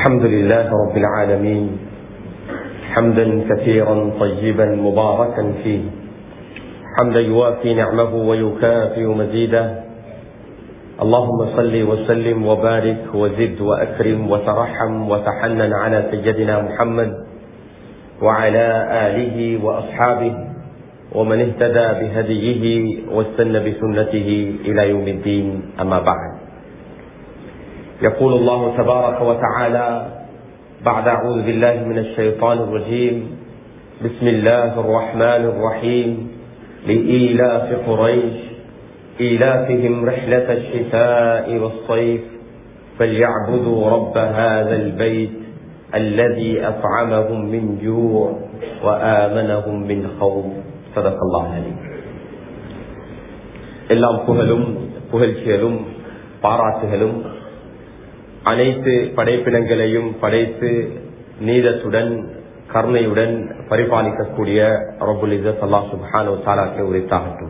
الحمد لله رب العالمين حمدا كثيرا طيبا مباركا فيه حمدا يوافي نعمه ويكافئ مزيده اللهم صل وسلم وبارك وزد واكرم وترحم وتحنن على سيدنا محمد وعلى اله واصحابه ومن اهتدى بهديه واستنى بسنته الى يوم الدين اما بعد يقول الله تبارك وتعالى بعد اعوذ بالله من الشيطان الرجيم بسم الله الرحمن الرحيم لإيلاف قريش إيلافهم رحلة الشتاء والصيف فليعبدوا رب هذا البيت الذي أطعمهم من جوع وآمنهم من خوف صدق الله عليه எல்லாம் புகழும் புகழ்ச்சிகளும் பாராட்டுகளும் அனைத்து படைப்பினங்களையும் படைத்து நீதத்துடன் கருணையுடன் பரிபாலிக்கக்கூடிய ரபுல் இசத் அல்லா சுபானோ தாலாக்கை உரைத்தாகட்டும்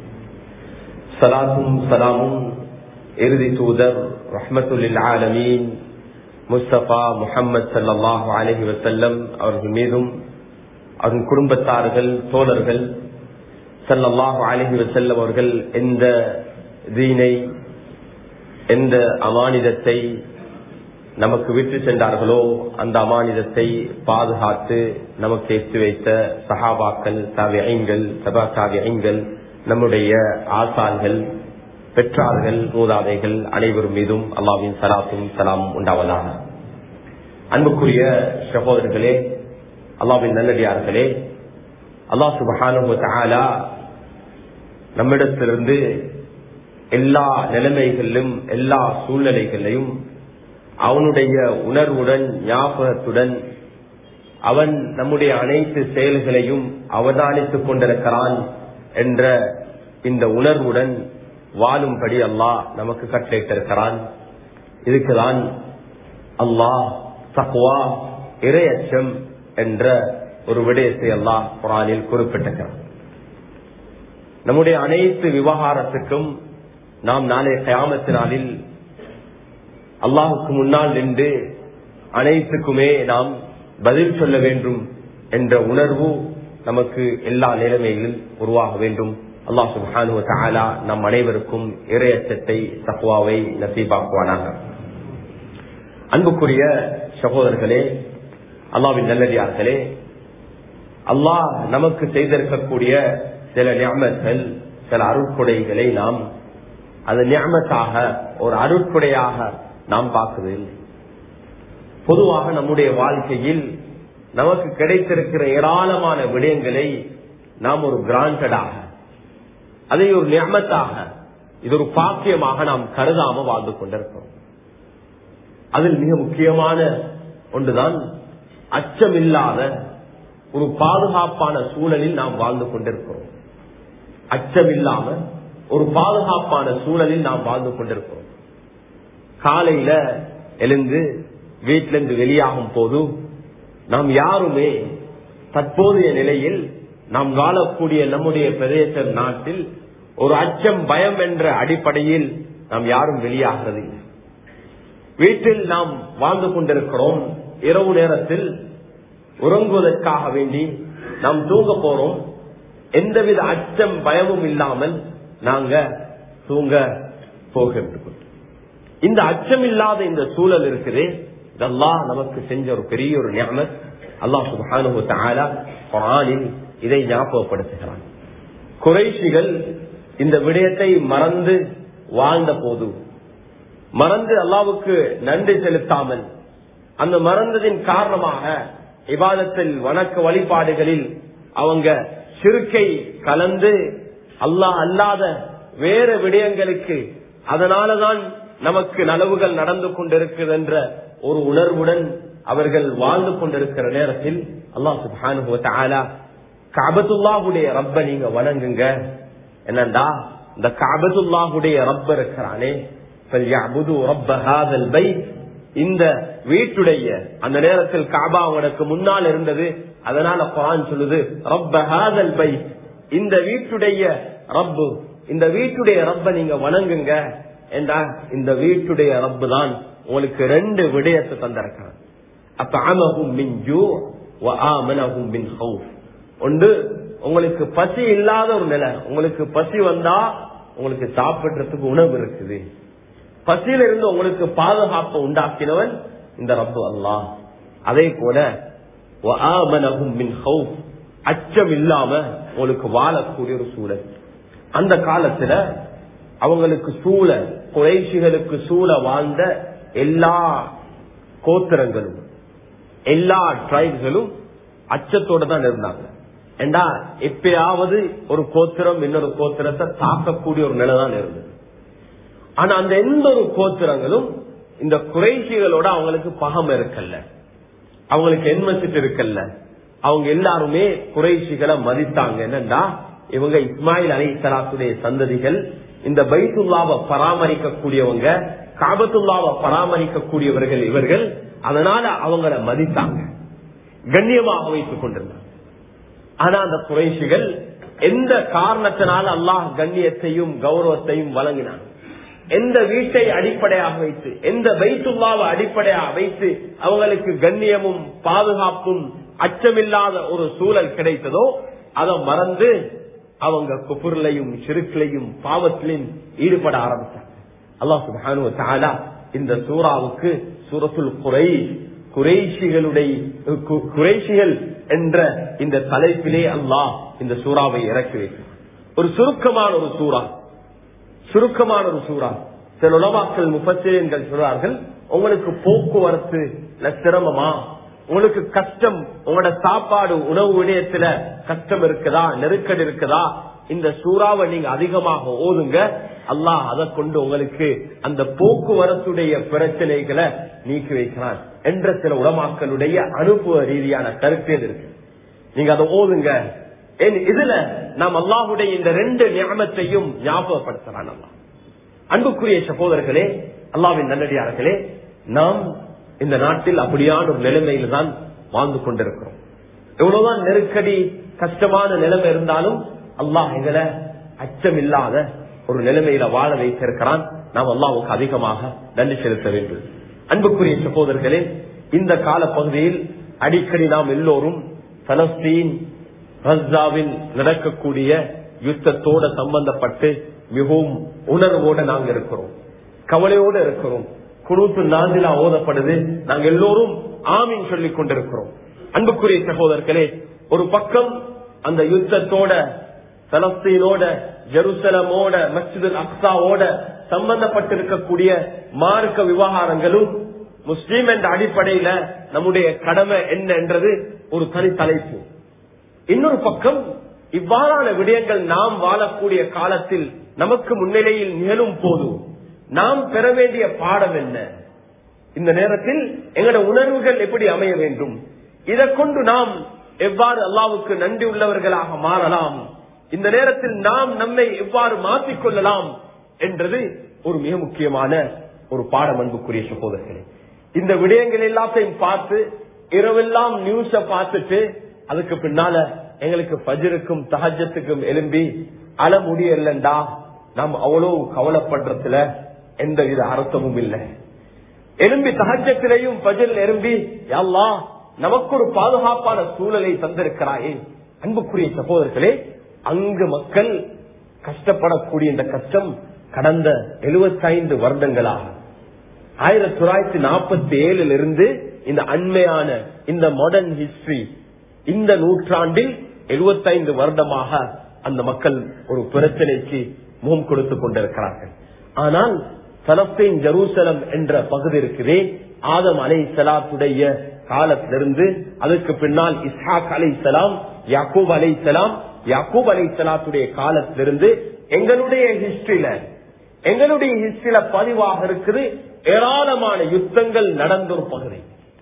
சலாத்தும் சலாமும் இறுதி தூதர் ரஹமத்துல்லில் ஆலமீன் முஸ்தபா முகமது சல்லாஹூ அலஹி வசல்லம் அவர்கள் மீதும் அவர்கள் குடும்பத்தார்கள் தோழர்கள் சல்லல்லாஹு அலஹி வசல்லம் அவர்கள் எந்த தீனை எந்த அமானிதத்தை நமக்கு விட்டு சென்றார்களோ அந்த அமானிதத்தை பாதுகாத்து நமக்கு எத்து வைத்த சஹாபாக்கள் தாவியங்கள் சபா தாவியங்கள் நம்முடைய ஆசான்கள் பெற்றார்கள் மூதாதைகள் அனைவரும் மீதும் அல்லாவின் சலாத்தும் சலாமும் உண்டாவதாக அன்புக்குரிய சகோதரர்களே அல்லாவின் நல்லடியார்களே அல்லா சுபஹானு நம்மிடத்திலிருந்து எல்லா நிலைமைகளிலும் எல்லா சூழ்நிலைகளையும் அவனுடைய உணர்வுடன் ஞாபகத்துடன் அவன் நம்முடைய அனைத்து செயல்களையும் அவதானித்துக் கொண்டிருக்கிறான் என்ற இந்த உணர்வுடன் வாழும்படி அல்லாஹ் நமக்கு கட்டளையிட்டிருக்கிறான் இதுக்குதான் அல்லாஹ் தக்குவா இரையச்சம் என்ற ஒரு விடயத்தை அல்லாஹ் குரானில் குறிப்பிட்டிருக்கிறான் நம்முடைய அனைத்து விவகாரத்துக்கும் நாம் நாளைய கயாமத்தினாலில் அல்லாஹுக்கு முன்னால் நின்று அனைத்துக்குமே நாம் பதில் சொல்ல வேண்டும் என்ற உணர்வு நமக்கு எல்லா நிலைமையிலும் உருவாக வேண்டும் அல்லாஹ் சுபானு தாலா நம் அனைவருக்கும் இரையச்சத்தை தக்குவாவை நசீபாக்குவானாக அன்புக்குரிய சகோதரர்களே அல்லாவின் நல்லடியார்களே அல்லாஹ் நமக்கு செய்திருக்கக்கூடிய சில ஞாபகங்கள் சில அருட்கொடைகளை நாம் அது ஞாபகத்தாக ஒரு அருட்கொடையாக நாம் பார்க்குவதில்லை பொதுவாக நம்முடைய வாழ்க்கையில் நமக்கு கிடைத்திருக்கிற ஏராளமான விடயங்களை நாம் ஒரு கிராண்டடாக அதை ஒரு நியமத்தாக இது ஒரு பாக்கியமாக நாம் கருதாம வாழ்ந்து கொண்டிருக்கிறோம் அதில் மிக முக்கியமான ஒன்றுதான் அச்சமில்லாத ஒரு பாதுகாப்பான சூழலில் நாம் வாழ்ந்து கொண்டிருக்கிறோம் அச்சமில்லாம ஒரு பாதுகாப்பான சூழலில் நாம் வாழ்ந்து கொண்டிருக்கிறோம் காலையில எழுந்து வீட்டிலிருந்து வெளியாகும் போது நாம் யாருமே தற்போதைய நிலையில் நாம் வாழக்கூடிய நம்முடைய பிரதேச நாட்டில் ஒரு அச்சம் பயம் என்ற அடிப்படையில் நாம் யாரும் வெளியாகிறது வீட்டில் நாம் வாழ்ந்து கொண்டிருக்கிறோம் இரவு நேரத்தில் உறங்குவதற்காக வேண்டி நாம் தூங்க போறோம் எந்தவித அச்சம் பயமும் இல்லாமல் நாங்க தூங்க போகின்றோம் இந்த அச்சம் இல்லாத இந்த சூழல் இருக்குது இதெல்லாம் நமக்கு செஞ்ச ஒரு பெரிய ஒரு ஞாபகம் அல்லாஹ் சுபானுலில் இதை ஞாபகப்படுத்துகிறான் குறைஷிகள் இந்த விடயத்தை மறந்து வாழ்ந்த போது மறந்து அல்லாவுக்கு நன்றி செலுத்தாமல் அந்த மறந்ததின் காரணமாக விவாதத்தில் வணக்க வழிபாடுகளில் அவங்க சிறுக்கை கலந்து அல்லாஹ் அல்லாத வேற விடயங்களுக்கு அதனாலதான் நமக்கு நலவுகள் நடந்து கொண்டிருக்கிறது என்ற ஒரு உணர்வுடன் அவர்கள் வாழ்ந்து கொண்டிருக்கிற நேரத்தில் அல்லாஹ் சுபானு காபத்துல்லாஹுடைய ரப்ப நீங்க வணங்குங்க என்னண்டா இந்த காபத்துல்லாஹுடைய ரப்ப இருக்கிறானே இந்த வீட்டுடைய அந்த நேரத்தில் காபா அவனுக்கு முன்னால் இருந்தது அதனால குரான் சொல்லுது ரப்பஹாதல் பை இந்த வீட்டுடைய ரப்பு இந்த வீட்டுடைய ரப்ப நீங்க வணங்குங்க என்றா இந்த வீட்டுடைய ரப்பு தான் உங்களுக்கு ரெண்டு விடயத்தை தந்திருக்கிறான் அத்அமஹும் மின் ஜூ வ ஆமனஹும் மின் ஹவுஃப் ஒன்று உங்களுக்கு பசி இல்லாத ஒரு நிலை உங்களுக்கு பசி வந்தா உங்களுக்கு சாப்பிடுறதுக்கு உணவு இருக்குது பசியில இருந்து உங்களுக்கு பாதுகாப்பு உண்டாக்கினவன் இந்த ரப்பு அல்லாஹ் அதே போல வ ஆமனஹும் மின் ஹவுஃப் அச்சம் இல்லாம உங்களுக்கு வாழக்கூடிய ஒரு சூழல் அந்த காலத்துல அவங்களுக்கு சூழ குறைசிகளுக்கு சூழ வாழ்ந்த எல்லா கோத்திரங்களும் எல்லா டிரைப்களும் அச்சத்தோட தான் இருந்தாங்க ஏண்டா எப்பயாவது ஒரு கோத்திரம் இன்னொரு கோத்திரத்தை தாக்கக்கூடிய ஒரு நிலை தான் இருந்தது ஆனா அந்த எந்த ஒரு கோத்திரங்களும் இந்த குறைசிகளோட அவங்களுக்கு பகம் இருக்கல்ல அவங்களுக்கு என்மசிட்டு இருக்கல்ல அவங்க எல்லாருமே குறைசிகளை மதித்தாங்க என்னன்னா இவங்க இஸ்மாயில் அலி சலாத்துடைய சந்ததிகள் இந்த பைத்துல்லாவை பராமரிக்கக்கூடியவங்க காபத்துல்லாவை பராமரிக்கக்கூடியவர்கள் இவர்கள் அதனால அவங்கள மதித்தாங்க கண்ணியமாக வைத்துக் கொண்டிருந்தாங்க ஆனா அந்த குறைசிகள் எந்த காரணத்தினால அல்லாஹ் கண்ணியத்தையும் கௌரவத்தையும் வழங்கினான் எந்த வீட்டை அடிப்படையாக வைத்து எந்த பைத்துல்லாவை அடிப்படையாக வைத்து அவங்களுக்கு கண்ணியமும் பாதுகாப்பும் அச்சமில்லாத ஒரு சூழல் கிடைத்ததோ அதை மறந்து அவங்க குப்புர்லையும் சிறுக்கிலையும் பாவத்திலையும் ஈடுபட ஆரம்பித்தாங்க அல்லாஹ் சுபானு தாலா இந்த சூறாவுக்கு சூரத்துல் குறை குறைஷிகளுடைய குறைஷிகள் என்ற இந்த தலைப்பிலே அல்லாஹ் இந்த சூறாவை இறக்கி வைக்கிறார் ஒரு சுருக்கமான ஒரு சூறா சுருக்கமான ஒரு சூறா சில உலமாக்கள் முப்பத்தேன்கள் சொல்றார்கள் உங்களுக்கு போக்குவரத்து சிரமமா உங்களுக்கு கஷ்டம் உங்களோட சாப்பாடு உணவு விடயத்துல கஷ்டம் இருக்குதா நெருக்கடி இருக்குதா இந்த சூறாவை நீங்க அதிகமாக ஓதுங்க அல்லாஹ் அதை கொண்டு உங்களுக்கு அந்த போக்குவரத்துடைய பிரச்சனைகளை நீக்கி வைக்கிறான் என்ற சில உலமாக்களுடைய அனுபவ ரீதியான கருத்து இருக்கு நீங்க அதை ஓதுங்க இதுல நாம் அல்லாஹுடைய இந்த ரெண்டு ஞாபகத்தையும் ஞாபகப்படுத்துறான் அல்லா அன்புக்குரிய சகோதரர்களே அல்லாவின் நல்லடியார்களே நாம் இந்த நாட்டில் அப்படியான ஒரு நிலைமையில தான் வாழ்ந்து கொண்டிருக்கிறோம் எவ்வளவுதான் நெருக்கடி கஷ்டமான நிலைமை இருந்தாலும் அல்லாஹ் எங்களை அச்சம் இல்லாத ஒரு நிலைமையில வாழ வைத்திருக்கிறான் நாம் அல்லாவுக்கு அதிகமாக நன்றி செலுத்த வேண்டும் அன்புக்குரிய சகோதரர்களே இந்த கால பகுதியில் அடிக்கடி நாம் எல்லோரும் பலஸ்தீன் ரஸ்தாவில் நடக்கக்கூடிய யுத்தத்தோட சம்பந்தப்பட்டு மிகவும் உணர்வோட நாங்க இருக்கிறோம் கவலையோட இருக்கிறோம் குருத்து நாந்திலா ஓதப்படுது நாங்க எல்லோரும் ஆமின் சொல்லிக் கொண்டிருக்கிறோம் அன்புக்குரிய சகோதரர்களே ஒரு பக்கம் அந்த யுத்தத்தோட பலஸ்தீனோட ஜெருசலமோட மஸ்ஜிது அக்சாவோட சம்பந்தப்பட்டிருக்கக்கூடிய மார்க்க விவகாரங்களும் முஸ்லீம் என்ற அடிப்படையில நம்முடைய கடமை என்ன என்றது ஒரு தனி தலைப்பு இன்னொரு பக்கம் இவ்வாறான விடயங்கள் நாம் வாழக்கூடிய காலத்தில் நமக்கு முன்னிலையில் நிகழும் போது நாம் பெற வேண்டிய பாடம் என்ன இந்த நேரத்தில் எங்களோட உணர்வுகள் எப்படி அமைய வேண்டும் இதை கொண்டு நாம் எவ்வாறு அல்லாவுக்கு நன்றி உள்ளவர்களாக மாறலாம் இந்த நேரத்தில் நாம் நம்மை எவ்வாறு மாற்றிக்கொள்ளலாம் என்றது ஒரு மிக முக்கியமான ஒரு பாடம் அன்புக்குரிய சகோதரர்களே இந்த விடயங்கள் எல்லாத்தையும் பார்த்து இரவெல்லாம் நியூஸ பார்த்துட்டு அதுக்கு பின்னால எங்களுக்கு பஜருக்கும் தகஜத்துக்கும் எலும்பி அல முடியலண்டா நாம் அவ்வளவு கவலைப்படுறதுல எந்த வித அர்த்தமும் இல்லை எலும்பி தகஜத்திலையும் பஜல் எலும்பி எல்லா நமக்கு ஒரு பாதுகாப்பான சூழலை தந்திருக்கிறாயே அன்புக்குரிய சகோதரர்களே அங்கு மக்கள் கஷ்டப்படக்கூடிய இந்த கஷ்டம் கடந்த எழுபத்தைந்து வருடங்களாக ஆயிரத்தி தொள்ளாயிரத்தி நாற்பத்தி ஏழுல இருந்து இந்த அண்மையான இந்த மாடர்ன் ஹிஸ்டரி இந்த நூற்றாண்டில் எழுபத்தைந்து வருடமாக அந்த மக்கள் ஒரு பிரச்சனைக்கு முகம் கொடுத்துக் கொண்டிருக்கிறார்கள் ஆனால் பலஸ்தீன் ஜெருசலம் என்ற பகுதி இருக்குதே ஆதம் அலை சலாத்துடைய காலத்திலிருந்து அதுக்கு பின்னால் இஸ்ஹாக் அலை சலாம் யாக்கூப் அலை சலாம் யாக்கூப் அலை சலாத்துடைய காலத்திலிருந்து எங்களுடைய ஹிஸ்டரியில எங்களுடைய ஹிஸ்டரியில பதிவாக இருக்குது ஏராளமான யுத்தங்கள் நடந்த ஒரு பகுதி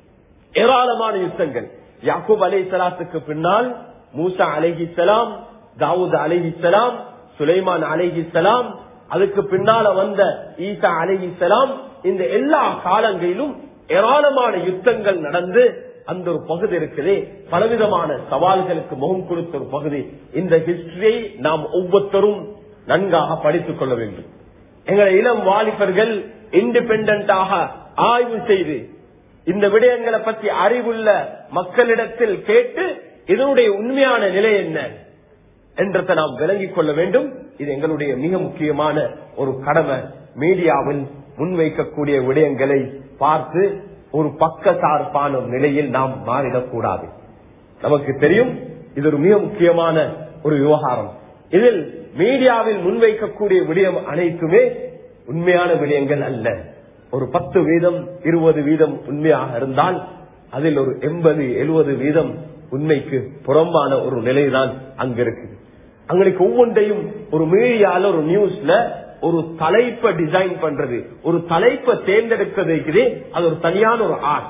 ஏராளமான யுத்தங்கள் யாக்கூப் அலை சலாத்துக்கு பின்னால் மூசா அலைஹி சலாம் தாவூத் அலைஹி சலாம் சுலைமான் அலைஹி சலாம் அதுக்கு பின்னால வந்த ஈசா அலைஹி சலாம் இந்த எல்லா காலங்களிலும் ஏராளமான யுத்தங்கள் நடந்து அந்த ஒரு பகுதி இருக்குதே பலவிதமான சவால்களுக்கு முகம் கொடுத்த ஒரு பகுதி இந்த ஹிஸ்டரியை நாம் ஒவ்வொருத்தரும் நன்காக படித்துக் கொள்ள வேண்டும் எங்களை இளம் வாலிபர்கள் இண்டிபெண்டாக ஆய்வு செய்து இந்த விடயங்களை பற்றி அறிவுள்ள மக்களிடத்தில் கேட்டு இதனுடைய உண்மையான நிலை என்ன என்றதை நாம் விளங்கிக் கொள்ள வேண்டும் இது எங்களுடைய மிக முக்கியமான ஒரு கடமை மீடியாவில் முன்வைக்கக்கூடிய விடயங்களை பார்த்து ஒரு பக்க சார்பான ஒரு நிலையில் நாம் மாறிடக்கூடாது நமக்கு தெரியும் இது ஒரு மிக முக்கியமான ஒரு விவகாரம் இதில் மீடியாவில் முன்வைக்கக்கூடிய விடயம் அனைத்துமே உண்மையான விடயங்கள் அல்ல ஒரு பத்து வீதம் இருபது வீதம் உண்மையாக இருந்தால் அதில் ஒரு எண்பது எழுபது வீதம் உண்மைக்கு புறம்பான ஒரு நிலைதான் அங்க இருக்குது அங்களுக்கு ஒவ்வொன்றையும் ஒரு மீடியால ஒரு நியூஸ்ல ஒரு தலைப்பை டிசைன் பண்றது ஒரு தலைப்பை தேர்ந்தெடுக்கிறது அது ஒரு தனியான ஒரு ஆர்ட்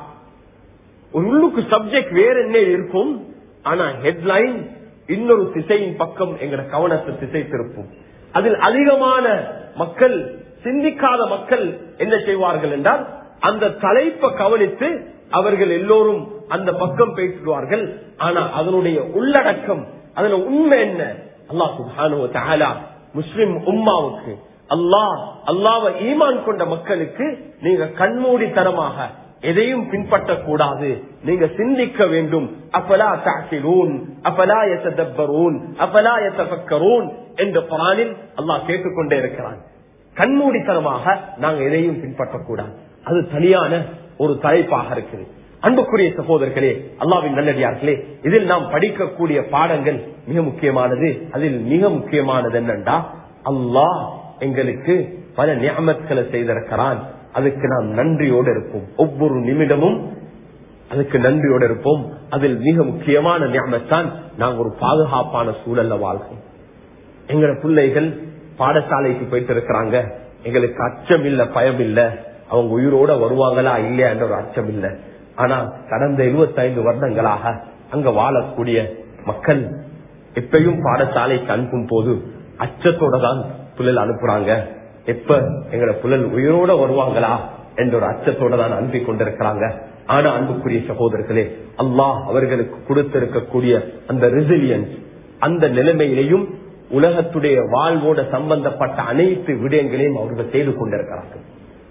ஒரு உள்ளுக்கு சப்ஜெக்ட் வேற என்ன இருக்கும் ஆனா ஹெட்லைன் இன்னொரு திசையின் பக்கம் எங்கட கவனத்தை திசை திருப்பும் அதில் அதிகமான மக்கள் சிந்திக்காத மக்கள் என்ன செய்வார்கள் என்றால் அந்த தலைப்பை கவனித்து அவர்கள் எல்லோரும் அந்த பக்கம் பேசிடுவார்கள் ஆனா அதனுடைய உள்ளடக்கம் அதுல உண்மை என்ன அல்லாஹ் சுப்ஹானஹு வ தஆலா முஸ்லிம் உம்மாவுக்கு அல்லாஹ் அல்லாஹ்வை ஈமான் கொண்ட மக்களுக்கு நீங்க கண்மூடித்தனமாக எதையும் பின்பற்றக்கூடாது நீங்க சிந்திக்க வேண்டும் அபலா தாக்கிலூன் அபலா யததப்பரூன் அபலா யதஃபக்கரூன் என்று குர்ஆனில் அல்லாஹ் கேட்டுக்கொண்டே இருக்கிறான் கண்மூடித்தனமாக நாங்க எதையும் பின்பற்றக்கூடாது அது தனியான ஒரு தலைப்பாக இருக்குது அன்புக்குரிய சகோதரர்களே அல்லாவின் நல்லடியார்களே இதில் நாம் படிக்கக்கூடிய பாடங்கள் மிக முக்கியமானது அதில் மிக முக்கியமானது என்னண்டா அல்லாஹ் எங்களுக்கு பல நியமத்களை செய்திருக்கிறான் அதுக்கு நாம் நன்றியோடு இருப்போம் ஒவ்வொரு நிமிடமும் அதுக்கு நன்றியோடு இருப்போம் அதில் மிக முக்கியமான நியமத்தான் நாங்க ஒரு பாதுகாப்பான சூழல்ல வாழ்க்கோம் எங்களோட பிள்ளைகள் பாடசாலைக்கு போயிட்டு இருக்கிறாங்க எங்களுக்கு அச்சம் இல்ல பயம் இல்ல அவங்க உயிரோட வருவாங்களா இல்லையா என்ற ஒரு அச்சம் இல்ல ஆனா கடந்த 75 வருடங்களாக அங்க வாழக்கூடிய மக்கள் எப்பயும் பாடசாலைக்கு அனுப்பும் போது அச்சத்தோட தான் புழல் அனுப்புறாங்க எப்ப எங்களோட புழல் உயிரோட வருவாங்களா என்ற ஒரு அச்சத்தோட தான் அனுப்பி கொண்டிருக்கிறாங்க ஆனா அன்புக்குரிய சகோதரர்களே அல்லாஹ் அவர்களுக்கு கொடுத்திருக்கக்கூடிய அந்த ரெசிலியன்ஸ் அந்த நிலைமையிலையும் உலகத்துடைய வாழ்வோட சம்பந்தப்பட்ட அனைத்து விடயங்களையும் அவர்கள் செய்து கொண்டிருக்கிறார்கள்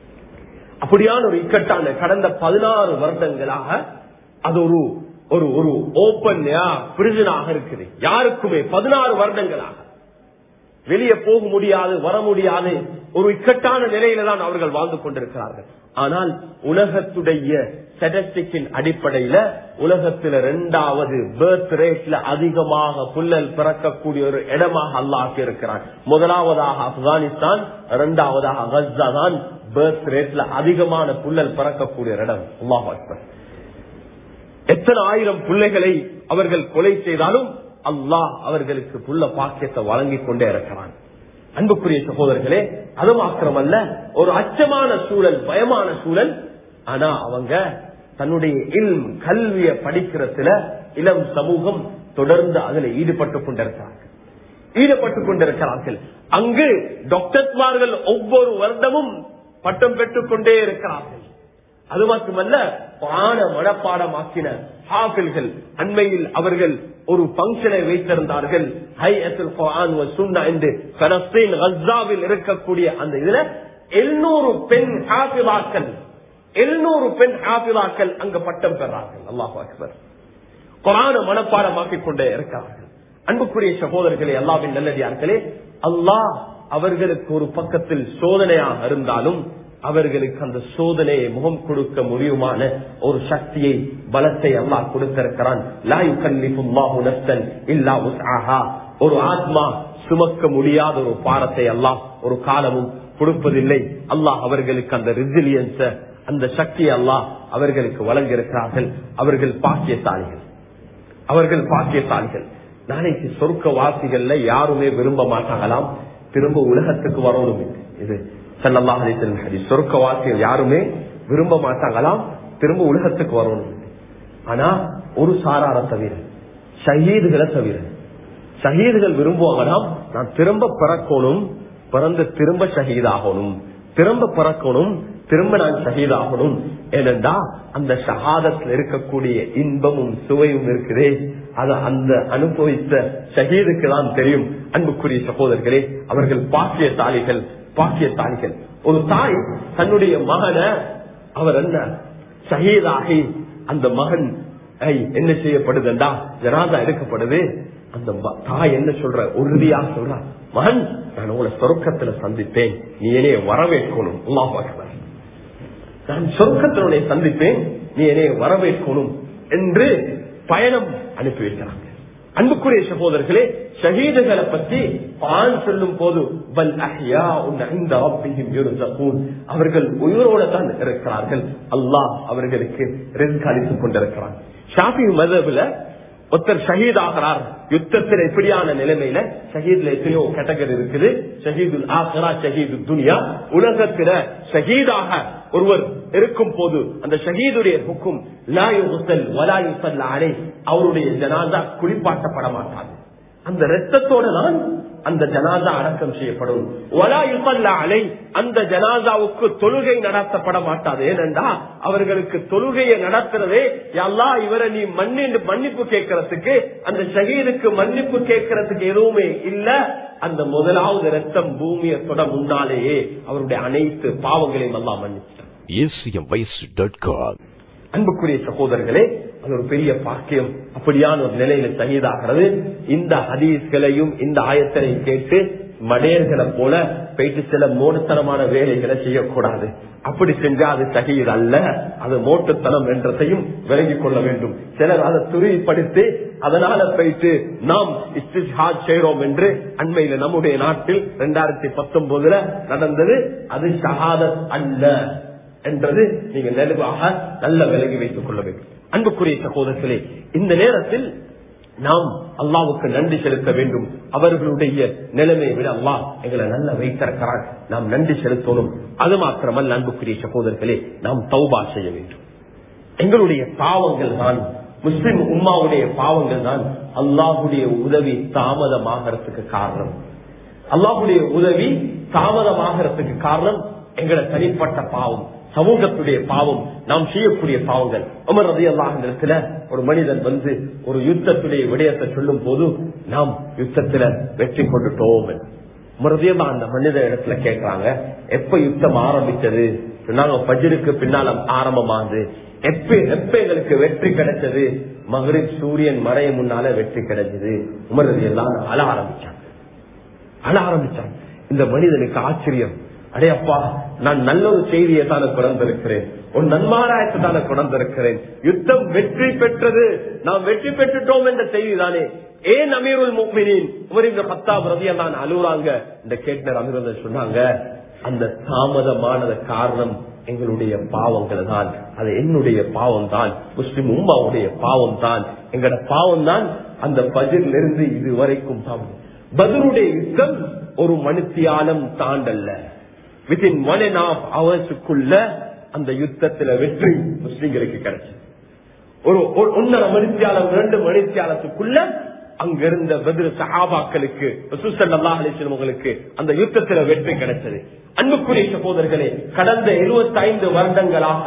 அப்படியான ஒரு இக்கட்டான கடந்த பதினாறு வருடங்களாக அது ஒரு ஒரு ஒரு ஓபன் பிரிசனாக இருக்குது யாருக்குமே பதினாறு வருடங்களாக வெளியே போக முடியாது வர முடியாது ஒரு இக்கட்டான நிலையில தான் அவர்கள் வாழ்ந்து கொண்டிருக்கிறார்கள் ஆனால் உலகத்துடைய ஸ்டட்டிஸ்டிக்கின் அடிப்படையில உலகத்துல இரண்டாவது பேர்த் ரேட்ல அதிகமாக புல்லல் பிறக்கக்கூடிய ஒரு இடமாக அல்லாஹ் இருக்கிறான் முதலாவதாக ஆப்கானிஸ்தான் இரண்டாவதாக கஸ்ஸா தான் பேர்த் ரேட்ல அதிகமான புல்லல் பிறக்கக்கூடிய இடம் அல்லாஹ் அக்பர் எத்தனை ஆயிரம் பிள்ளைகளை அவர்கள் கொலை செய்தாலும் அல்லாஹ் அவர்களுக்கு புள்ள பாக்கியத்தை வழங்கி கொண்டே இருக்கிறான் அன்புக்குரிய சகோதரர்களே அது மாத்திரமல்ல ஒரு அச்சமான சூழல் பயமான சூழல் ஆனா அவங்க தன்னுடைய இல் கல்விய படிக்கிறதுல இளம் சமூகம் தொடர்ந்து அதுல ஈடுபட்டு கொண்டிருக்கிறார்கள் ஈடுபட்டு கொண்டிருக்கிறார்கள் அங்கு டாக்டர்மார்கள் ஒவ்வொரு வருடமும் பட்டம் பெற்றுக் கொண்டே இருக்கிறார்கள் அது மட்டுமல்ல பாட மனப்பாடமாக்கின ஹாஃபில்கள் அண்மையில் அவர்கள் ஒரு பங்கனை வைத்திருந்தார்கள் ஹை அசல் குர்ஆன் வ சுன்னா என்று பலஸ்தீன் கஸ்ஸாவில் இருக்கக்கூடிய அந்த இதுல எழுநூறு பெண் ஹாஃபிதாக்கள் எழுநூறு பெண் ஹாஃபிதாக்கள் அங்க பட்டம் பெறார்கள் அல்லாஹ் அக்பர் குரான மனப்பாடமாக்கிக் கொண்டே இருக்கிறார்கள் அன்புக்குரிய சகோதரர்களே அல்லாவின் நல்லடியார்களே அல்லாஹ் அவர்களுக்கு ஒரு பக்கத்தில் சோதனையாக இருந்தாலும் அவர்களுக்கு அந்த சோதனையை முகம் கொடுக்க முடியுமான ஒரு சக்தியை பலத்தை அல்லாஹ் கொடுத்திருக்கிறான் ஒரு ஆத்மா சுமக்க முடியாத ஒரு பாரத்தை அல்லாஹ் ஒரு காலமும் கொடுப்பதில்லை அல்லாஹ் அவர்களுக்கு அந்த ரெசிலியன்ஸ அந்த சக்தியை அல்லாஹ் அவர்களுக்கு வழங்கியிருக்கிறார்கள் அவர்கள் பாக்கியசாலிகள் அவர்கள் பாக்கியசாலிகள் நாளைக்கு சொர்க்க வாசிகள்ல யாருமே விரும்ப மாட்டாங்களாம் திரும்ப உலகத்துக்கு வரணும் இது செல்லல்லா ஹரி சொர்க்க வாசிகள் யாருமே விரும்ப மாட்டாங்களாம் திரும்ப உலகத்துக்கு வரணும் ஆனா ஒரு சாரார தவிர ஷஹீதுகளை தவிர ஷஹீதுகள் விரும்புவாங்களாம் நான் திரும்ப பிறக்கணும் பிறந்து திரும்ப ஷஹீதாகணும் திரும்ப பிறக்கணும் திரும்ப நான் ஷஹீதாகணும் ஏனென்றா அந்த ஷஹாதத்தில் இருக்கக்கூடிய இன்பமும் சுவையும் இருக்குதே அது அந்த அனுபவித்த ஷஹீதுக்கு தான் தெரியும் அன்புக்குரிய சகோதரர்களே அவர்கள் பாக்கியசாலிகள் பாக்கியசாலிகள் ஒரு தாய் தன்னுடைய மகனை அவர் என்ன ஷஹீதாகி அந்த மகன் ஐ, என்ன செய்யப்படுதுண்டா ஜனாதா எடுக்கப்படுது அந்த ம- தாய் என்ன சொல்ற உறுதியாக சொல்றா மகன் நான் உங்களை சொர்க்கத்துல சந்திப்பேன் நீ என்னைய வரவேற்கணும் அல்லாஹ் அக்பர் நான் சொர்க்கத்தினுடைய சந்திப்பேன் நீ என்னை வரவேற்கணும் என்று பயணம் அனுப்பி வைக்கிறாங்க அன்புக்குரிய சகோதரர்களே ஷஹீதுகளை பற்றி ஆண் சொல்லும் போது "பல் அஹ்யாஉன் இன்த ரப்பிஹிம் யுர்ஸகூன்." அவர்கள் உயிரோடு தான் இருக்கிறார்கள் அல்லாஹ் அவர்களுக்கு ரிஸ்க் அளித்துக் கொண்டிருக்கிறான் ஷாஃபி மதபுல ஒருத்தர் ஷஹீத் ஆகிறார் யுத்தத்தில் எப்படியான நிலைமையில ஷஹீத்ல எத்தனையோ கேட்டகரி இருக்குது ஷஹீதுல் ஆஹரா ஷஹீது துனியா உலகத்தில ஷஹீதாக ஒருவர் இருக்கும் போது அந்த ஷஹீதுடைய ஹுக்கும் லா யுகுசல் வலா யுசல் அலை அவருடைய ஜனாதா குளிப்பாட்டப்பட மாட்டாது அந்த ரத்தத்தோட தான் அந்த ஜனாதா அடக்கம் செய்யப்படும் வலா யுசல்ல அலை அந்த ஜனாதாவுக்கு தொழுகை நடத்தப்பட மாட்டாது ஏனென்றா அவர்களுக்கு தொழுகையை நடத்துறதே எல்லா இவரை நீ மன்னிண்டு மன்னிப்பு கேட்கறதுக்கு அந்த ஷஹீதுக்கு மன்னிப்பு கேட்கறதுக்கு எதுவுமே இல்ல அந்த முதலாவது ரத்தம் பூமியை தொட முன்னாலேயே அவருடைய அனைத்து பாவங்களையும் எல்லாம் மன்னிச்சிட்டார் acmvoice.com. அன்புக்குரிய சகோதரர்களே அது ஒரு பெரிய பாக்கியம் அப்படியான ஒரு நிலையில சகிதாகிறது இந்த ஹதீஸ்களையும் இந்த ஆயத்தனை கேட்டு மடையர்களை போல போயிட்டு சில மோடுத்தனமான வேலைகளை செய்யக்கூடாது அப்படி செஞ்சா அது சகித் அல்ல அது மோட்டுத்தனம் என்றதையும் விலகிக் கொள்ள வேண்டும் சிலர் அதை துரிப்படுத்தி அதனால போயிட்டு நாம் இஸ்திஹாத் செய்றோம் என்று அண்மையில நம்முடைய நாட்டில் இரண்டாயிரத்தி பத்தொன்பதுல நடந்தது அது ஷஹாதத் அல்ல என்றது நீங்க நெருவாக நல்ல விலகி வைத்துக் கொள்ள வேண்டும் அன்புக்குரிய சகோதரர்களே இந்த நேரத்தில் நாம் அல்லாவுக்கு நன்றி செலுத்த வேண்டும் அவர்களுடைய நிலைமையை விட அல்லாஹ் எங்களை நல்ல வைத்திருக்கிறான் நாம் நன்றி செலுத்தணும் அது மாத்திரமல்ல அன்புக்குரிய சகோதரர்களே நாம் தௌபா செய்ய வேண்டும் எங்களுடைய பாவங்கள் தான் முஸ்லிம் உம்மாவுடைய பாவங்கள் தான் அல்லாஹுடைய உதவி தாமதமாகறதுக்கு காரணம் அல்லாஹுடைய உதவி தாமதமாகறதுக்கு காரணம் எங்களை தனிப்பட்ட பாவம் சமூகத்துடைய பாவம் நாம் செய்யக்கூடிய பாவங்கள் உமர் ரதி இடத்துல ஒரு மனிதன் வந்து ஒரு யுத்தத்துடைய விடயத்தை சொல்லும் போது நாம் யுத்தத்துல வெற்றி கொண்டுட்டோம் முறதியமா அந்த மனித இடத்துல கேட்கிறாங்க எப்ப யுத்தம் ஆரம்பிச்சது சொன்னாங்க பஜருக்கு பின்னால ஆரம்பமாகுது எப்ப எப்ப எங்களுக்கு வெற்றி கிடைச்சது மகரிப் சூரியன் மறைய முன்னால வெற்றி கிடைச்சது உமரது எல்லாம் அழ ஆரம்பிச்சாங்க அழ ஆரம்பிச்சாங்க இந்த மனிதனுக்கு ஆச்சரியம் அடையப்பா நான் நல்ல ஒரு செய்தியை தானே குறந்திருக்கிறேன் ஒரு நன்மாராயத்தை தானே குறந்திருக்கிறேன் யுத்தம் வெற்றி பெற்றது நாம் வெற்றி பெற்றுட்டோம் என்ற செய்தி தானே ஏன் அமீருல் முக்மினின் உமரின் பத்தாம் ரதியா தான் அழுகுறாங்க இந்த கேட்னர் அமீர் சொன்னாங்க அந்த தாமதமானது காரணம் எங்களுடைய பாவங்கள் தான் அது என்னுடைய பாவம் தான் முஸ்லிம் உம்மாவுடைய பாவம் தான் எங்களோட பாவம் தான் அந்த பதிலிருந்து இருந்து இதுவரைக்கும் தாமதம் பதிலுடைய யுத்தம் ஒரு மனுத்தியாலம் தாண்டல்ல வித்தின் ஒன் அண்ட் ஆஃப் ஹவர்ஸுக்குள்ள அந்த யுத்தத்துல வெற்றி முஸ்லிம்களுக்கு கிடைச்சது ஒரு ஒரு ஒன்னரை மணித்தியாலம் ரெண்டு மணித்தியாலத்துக்குள்ள அங்கிருந்த பதில் சஹாபாக்களுக்கு அலிஸ்லமங்களுக்கு அந்த யுத்தத்துல வெற்றி கிடைச்சது அன்புக்குரிய சகோதரர்களே கடந்த 75 வருடங்களாக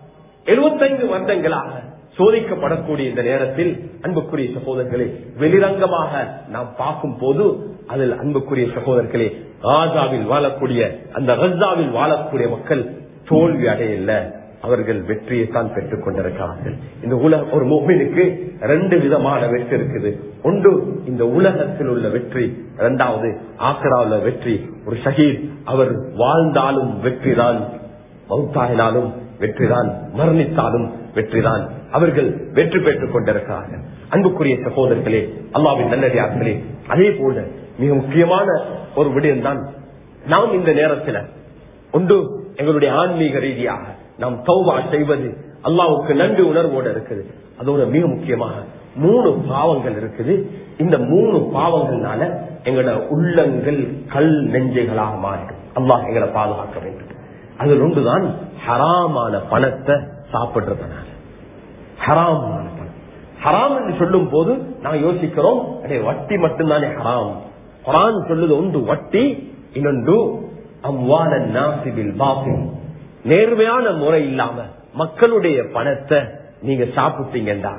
75 வருடங்களாக சோதிக்கப்படக்கூடிய இந்த நேரத்தில் அன்புக்குரிய சகோதரர்களே வெளிரங்கமாக நாம் பார்க்கும் போது அதில் அன்புக்குரிய சகோதரர்களே காசாவில் வாழக்கூடிய அந்த கசாவில் வாழக்கூடிய மக்கள் தோல்வி அடையல அவர்கள் வெற்றியை தான் பெற்றுக் கொண்டிருக்கிறார்கள் இந்த உலக ஒரு மூமினுக்கு ரெண்டு விதமான வெற்றி இருக்குது ஒன்று இந்த உலகத்தில் உள்ள வெற்றி இரண்டாவது ஆக்ராவுல வெற்றி ஒரு ஷஹீத் அவர் வாழ்ந்தாலும் வெற்றிதான் மௌத்தாயினாலும் வெற்றிதான் மரணித்தாலும் வெற்றிதான் அவர்கள் வெற்றி பெற்றுக் கொண்டிருக்கிறார்கள் அன்புக்குரிய சகோதரர்களே அல்லாவின் நல்லடியார்களே அதே போல மிக முக்கியமான ஒரு விடயம் தான் நாம் இந்த நேரத்தில் ஒன்று எங்களுடைய ஆன்மீக ரீதியாக நாம் தௌபா செய்வது அல்லாவுக்கு நன்றி உணர்வோடு இருக்குது அதோட மிக முக்கியமாக மூணு பாவங்கள் இருக்குது இந்த மூணு பாவங்கள்னால எங்களோட உள்ளங்கள் கல் நெஞ்சைகளாக மாறிடும் அல்லாஹ் எங்களை பாதுகாக்க வேண்டும் அதில் ஒன்றுதான் ஹராமான பணத்தை சாப்பிடுறதுனால ஹராமான பணம் ஹராம் என்று சொல்லும் போது நான் யோசிக்கிறோம் அடே வட்டி மட்டும்தானே ஹராம் குரான் சொல்லுது ஒன்று வட்டி இன்னொன்று அவ்வான நாசிபில் பாபில் நேர்மையான முறை இல்லாம மக்களுடைய பணத்தை நீங்க சாப்பிட்டீங்கடா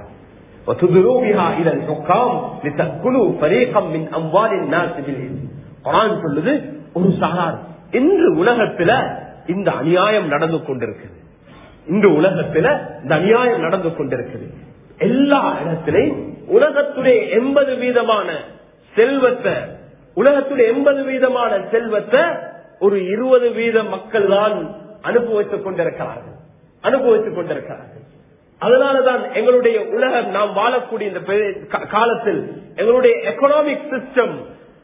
சொல்லுது ஒரு சாரார் இன்று உலகத்துல இந்த அநியாயம் நடந்து கொண்டிருக்குது இந்த உலகத்துல இந்த அநியாயம் நடந்து கொண்டிருக்குது எல்லா இடத்திலையும் உலகத்துடைய எண்பது வீதமான செல்வத்தை உலகத்துடைய எண்பது வீதமான செல்வத்தை ஒரு இருபது வீத மக்கள் தான் அனுபவித்துக் கொண்டிருக்கிறார்கள் அனுபவித்துக் கொண்டிருக்கிறார்கள் அதனாலதான் எங்களுடைய உலகம் நாம் வாழக்கூடிய இந்த பெ- கா- காலத்தில் எங்களுடைய எக்கனாமிக் சிஸ்டம்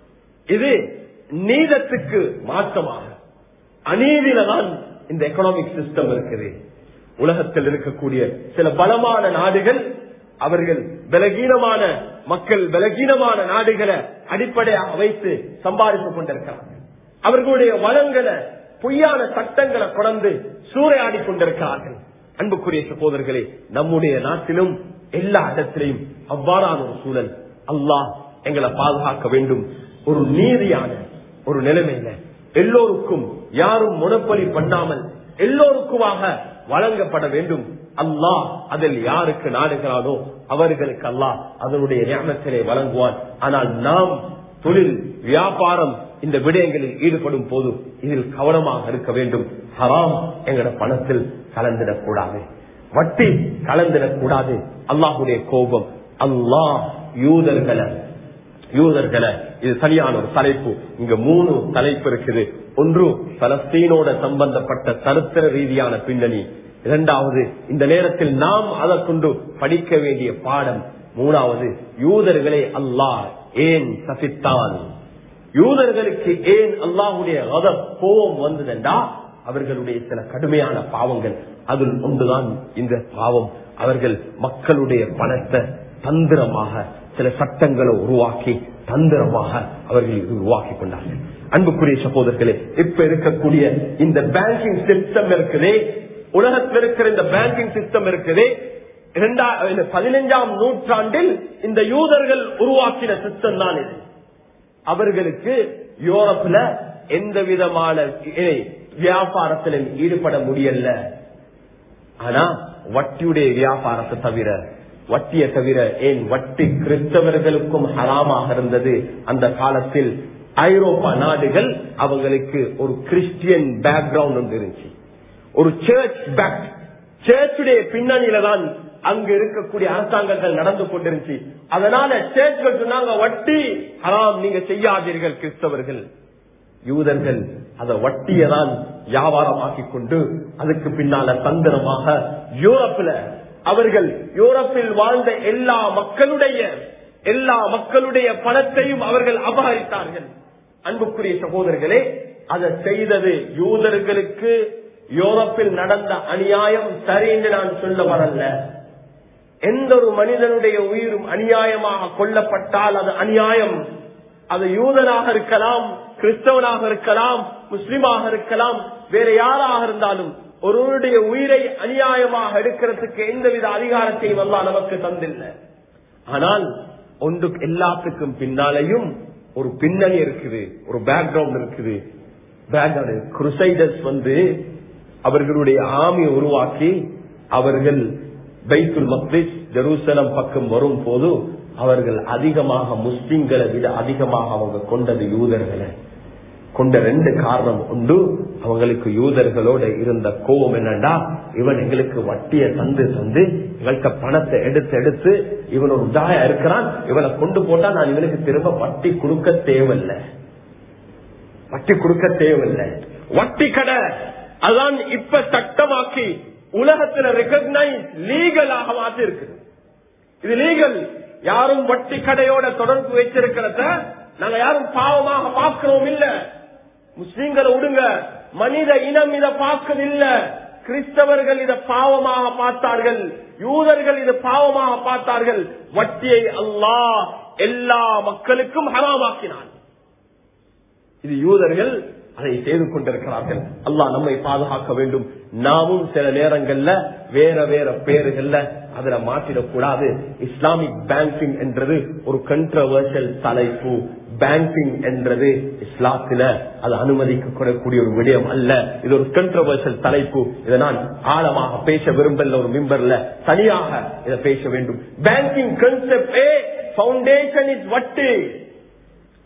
இது நீதத்துக்கு மாற்றமாக அநீதியில தான் இந்த எக்கனாமிக் சிஸ்டம் இருக்குது உலகத்தில் இருக்கக்கூடிய சில பலமான நாடுகள் அவர்கள் பலகீனமான மக்கள் பலகீனமான நாடுகளை அடிப்படையாக வைத்து சம்பாதித்துக் கொண்டிருக்கிறார்கள் அவர்களுடைய வளங்களை பொய்யான சட்டங்களை கொண்டு சூறையாடி கொண்டிருக்கிறார்கள் அன்புக்குரிய சகோதரர்களே நம்முடைய நாட்டிலும் எல்லா இடத்திலையும் அவ்வாறான ஒரு சூழல் அல்லாஹ் எங்களை பாதுகாக்க வேண்டும் ஒரு நீதியான ஒரு நிலைமையில எல்லோருக்கும் யாரும் முனப்பலி பண்ணாமல் எல்லோருக்குமாக வழங்கப்பட வேண்டும் அல்லாஹ் அதில் யாருக்கு நாடுகிறானோ அவர்களுக்கு அல்லாஹ் அதனுடைய ஞானத்திலே வழங்குவான் ஆனால் நாம் தொழில் வியாபாரம் இந்த விடயங்களில் ஈடுபடும் போது இதில் கவனமாக இருக்க வேண்டும் ஹராம் எங்கட பணத்தில் கலந்திடக்கூடாது வட்டி கலந்திடக்கூடாது அல்லாஹுடைய கோபம் அல்லாஹ் யூதர்களை யூதர்களை இது சரியான ஒரு தலைப்பு இங்க மூணு தலைப்பு இருக்குது ஒன்று பலஸ்தீனோட சம்பந்தப்பட்ட சரித்திர ரீதியான பின்னணி இரண்டாவது இந்த நேரத்தில் நாம் அதை கொண்டு படிக்க வேண்டிய பாடம் மூணாவது யூதர்களை அல்லாஹ் ஏன் சபித்தான் யூதர்களுக்கு ஏன் அல்லாஹுடைய கதப் கோபம் வந்ததென்றா அவர்களுடைய சில கடுமையான பாவங்கள் அதில் ஒன்றுதான் இந்த பாவம் அவர்கள் மக்களுடைய பணத்தை தந்திரமாக சில சட்டங்களை உருவாக்கி தந்திரமாக அவர்கள் இது உருவாக்கி கொண்டார்கள் அன்புக்குரிய சகோதரர்களே இப்ப இருக்கக்கூடிய இந்த பேங்கிங் சிஸ்டம் இருக்குதே உலகத்தில் இருக்கிற இந்த பேங்கிங் சிஸ்டம் இருக்குதே இரண்டா இந்த பதினைஞ்சாம் நூற்றாண்டில் இந்த யூதர்கள் உருவாக்கின சிஸ்டம் தான் இது அவர்களுக்கு யூரோப்ல எந்த விதமான இ- வியாபாரத்திலும் ஈடுபட முடியல ஆனா வட்டியுடைய வியாபாரத்தை தவிர வட்டியை தவிர ஏன் வட்டி கிறிஸ்தவர்களுக்கும் ஹராமாக இருந்தது அந்த காலத்தில் ஐரோப்பா நாடுகள் அவங்களுக்கு ஒரு கிறிஸ்டியன் பேக்ரவுண்ட் ஒன்று இருந்துச்சு ஒரு சர்ச் பேக் சர்ச்சுடைய பின்னணியில தான் அங்க இருக்கக்கூடிய அரசாங்கங்கள் நடந்து கொண்டிருந்துச்சு அதனால சர்ச்கள் சொன்னாங்க வட்டி ஹராம் நீங்க செய்யாதீர்கள் கிறிஸ்தவர்கள் யூதர்கள் அத வட்டியதான் வியாபாரமாக்கி கொண்டு அதுக்கு பின்னால தந்திரமாக யூரோப்ல அவர்கள் யூரோப்பில் வாழ்ந்த எல்லா மக்களுடைய எல்லா மக்களுடைய பணத்தையும் அவர்கள் அபகரித்தார்கள் அன்புக்குரிய சகோதரர்களே அதை செய்தது யூதர்களுக்கு யூரோப்பில் நடந்த அநியாயம் சரி என்று நான் சொல்ல வரல எந்த ஒரு மனிதனுடைய உயிரும் அநியாயமாக கொல்லப்பட்டால் அது அநியாயம் அது யூதனாக இருக்கலாம் கிறிஸ்தவனாக இருக்கலாம் முஸ்லிமாக இருக்கலாம் வேற யாராக இருந்தாலும் ஒருவருடைய உயிரை அநியாயமாக எடுக்கிறதுக்கு எந்தவித அதிகாரத்தையும் அல்லாஹ் நமக்கு தந்தில்லை ஆனால் ஒன்று எல்லாத்துக்கும் பின்னாலேயும் ஒரு பின்னணி இருக்குது ஒரு பேக்ரவுண்ட் இருக்குது பேக்ரவுண்ட் குருசைடர்ஸ் வந்து அவர்களுடைய ஆமியை உருவாக்கி அவர்கள் பைத்துல் மக்ரிஸ் ஜெருசலம் பக்கம் வரும் போது அவர்கள் அதிகமாக முஸ்லிம்களை விட அதிகமாக அவங்க கொண்டது யூதர்களை கொண்ட ரெண்டு காரணம் உண்டு அவங்களுக்கு யூதர்களோட இருந்த கோபம் என்னண்டா இவன் எங்களுக்கு வட்டியை தந்து தந்து எங்களுக்கு பணத்தை எடுத்து எடுத்து இவன் ஒரு தாயா இருக்கிறான் இவனை கொண்டு போட்டா நான் இவனுக்கு திரும்ப வட்டி கொடுக்க தேவையில்லை வட்டி கொடுக்க தேவையில்லை வட்டி கடை அதான் இப்ப சட்டமாக்கி உலகத்துல ரெகக்னைஸ் லீகலாக மாத்தி இருக்குது இது லீகல் யாரும் வட்டி கடையோட தொடர்பு வச்சிருக்கிறத நாங்க யாரும் பாவமாக பார்க்கிறோம் இல்ல முஸ்லீம்களை விடுங்க மனித இனம் இதை பார்க்கவில்ல கிறிஸ்தவர்கள் இதை பாவமாக பார்த்தார்கள் யூதர்கள் இதை பாவமாக பார்த்தார்கள் வட்டியை அல்லாஹ் எல்லா மக்களுக்கும் ஹராமாக்கினான் இது யூதர்கள் அதை செய்து கொண்டிருக்கிறார்கள் அல்லாஹ் நம்மை பாதுகாக்க வேண்டும் நாமும் சில நேரங்கள்ல வேற வேற பேருகள்ல அதுல மாற்றிடக்கூடாது இஸ்லாமிக் பேங்கிங் என்றது ஒரு கண்ட்ரவர்ஷியல் தலைப்பு பேங்கிங் என்றது இஸ்லாத்தில அது அனுமதிக்கக்கூடிய ஒரு விடயம் அல்ல இது ஒரு கண்ட்ரவர்ஷியல் தலைப்பு இதை நான் ஆழமாக பேச விரும்பல ஒரு மிம்பர்ல தனியாக இதை பேச வேண்டும் பேங்கிங் கன்செப்ட் பவுண்டேஷன் இஸ் வட்டு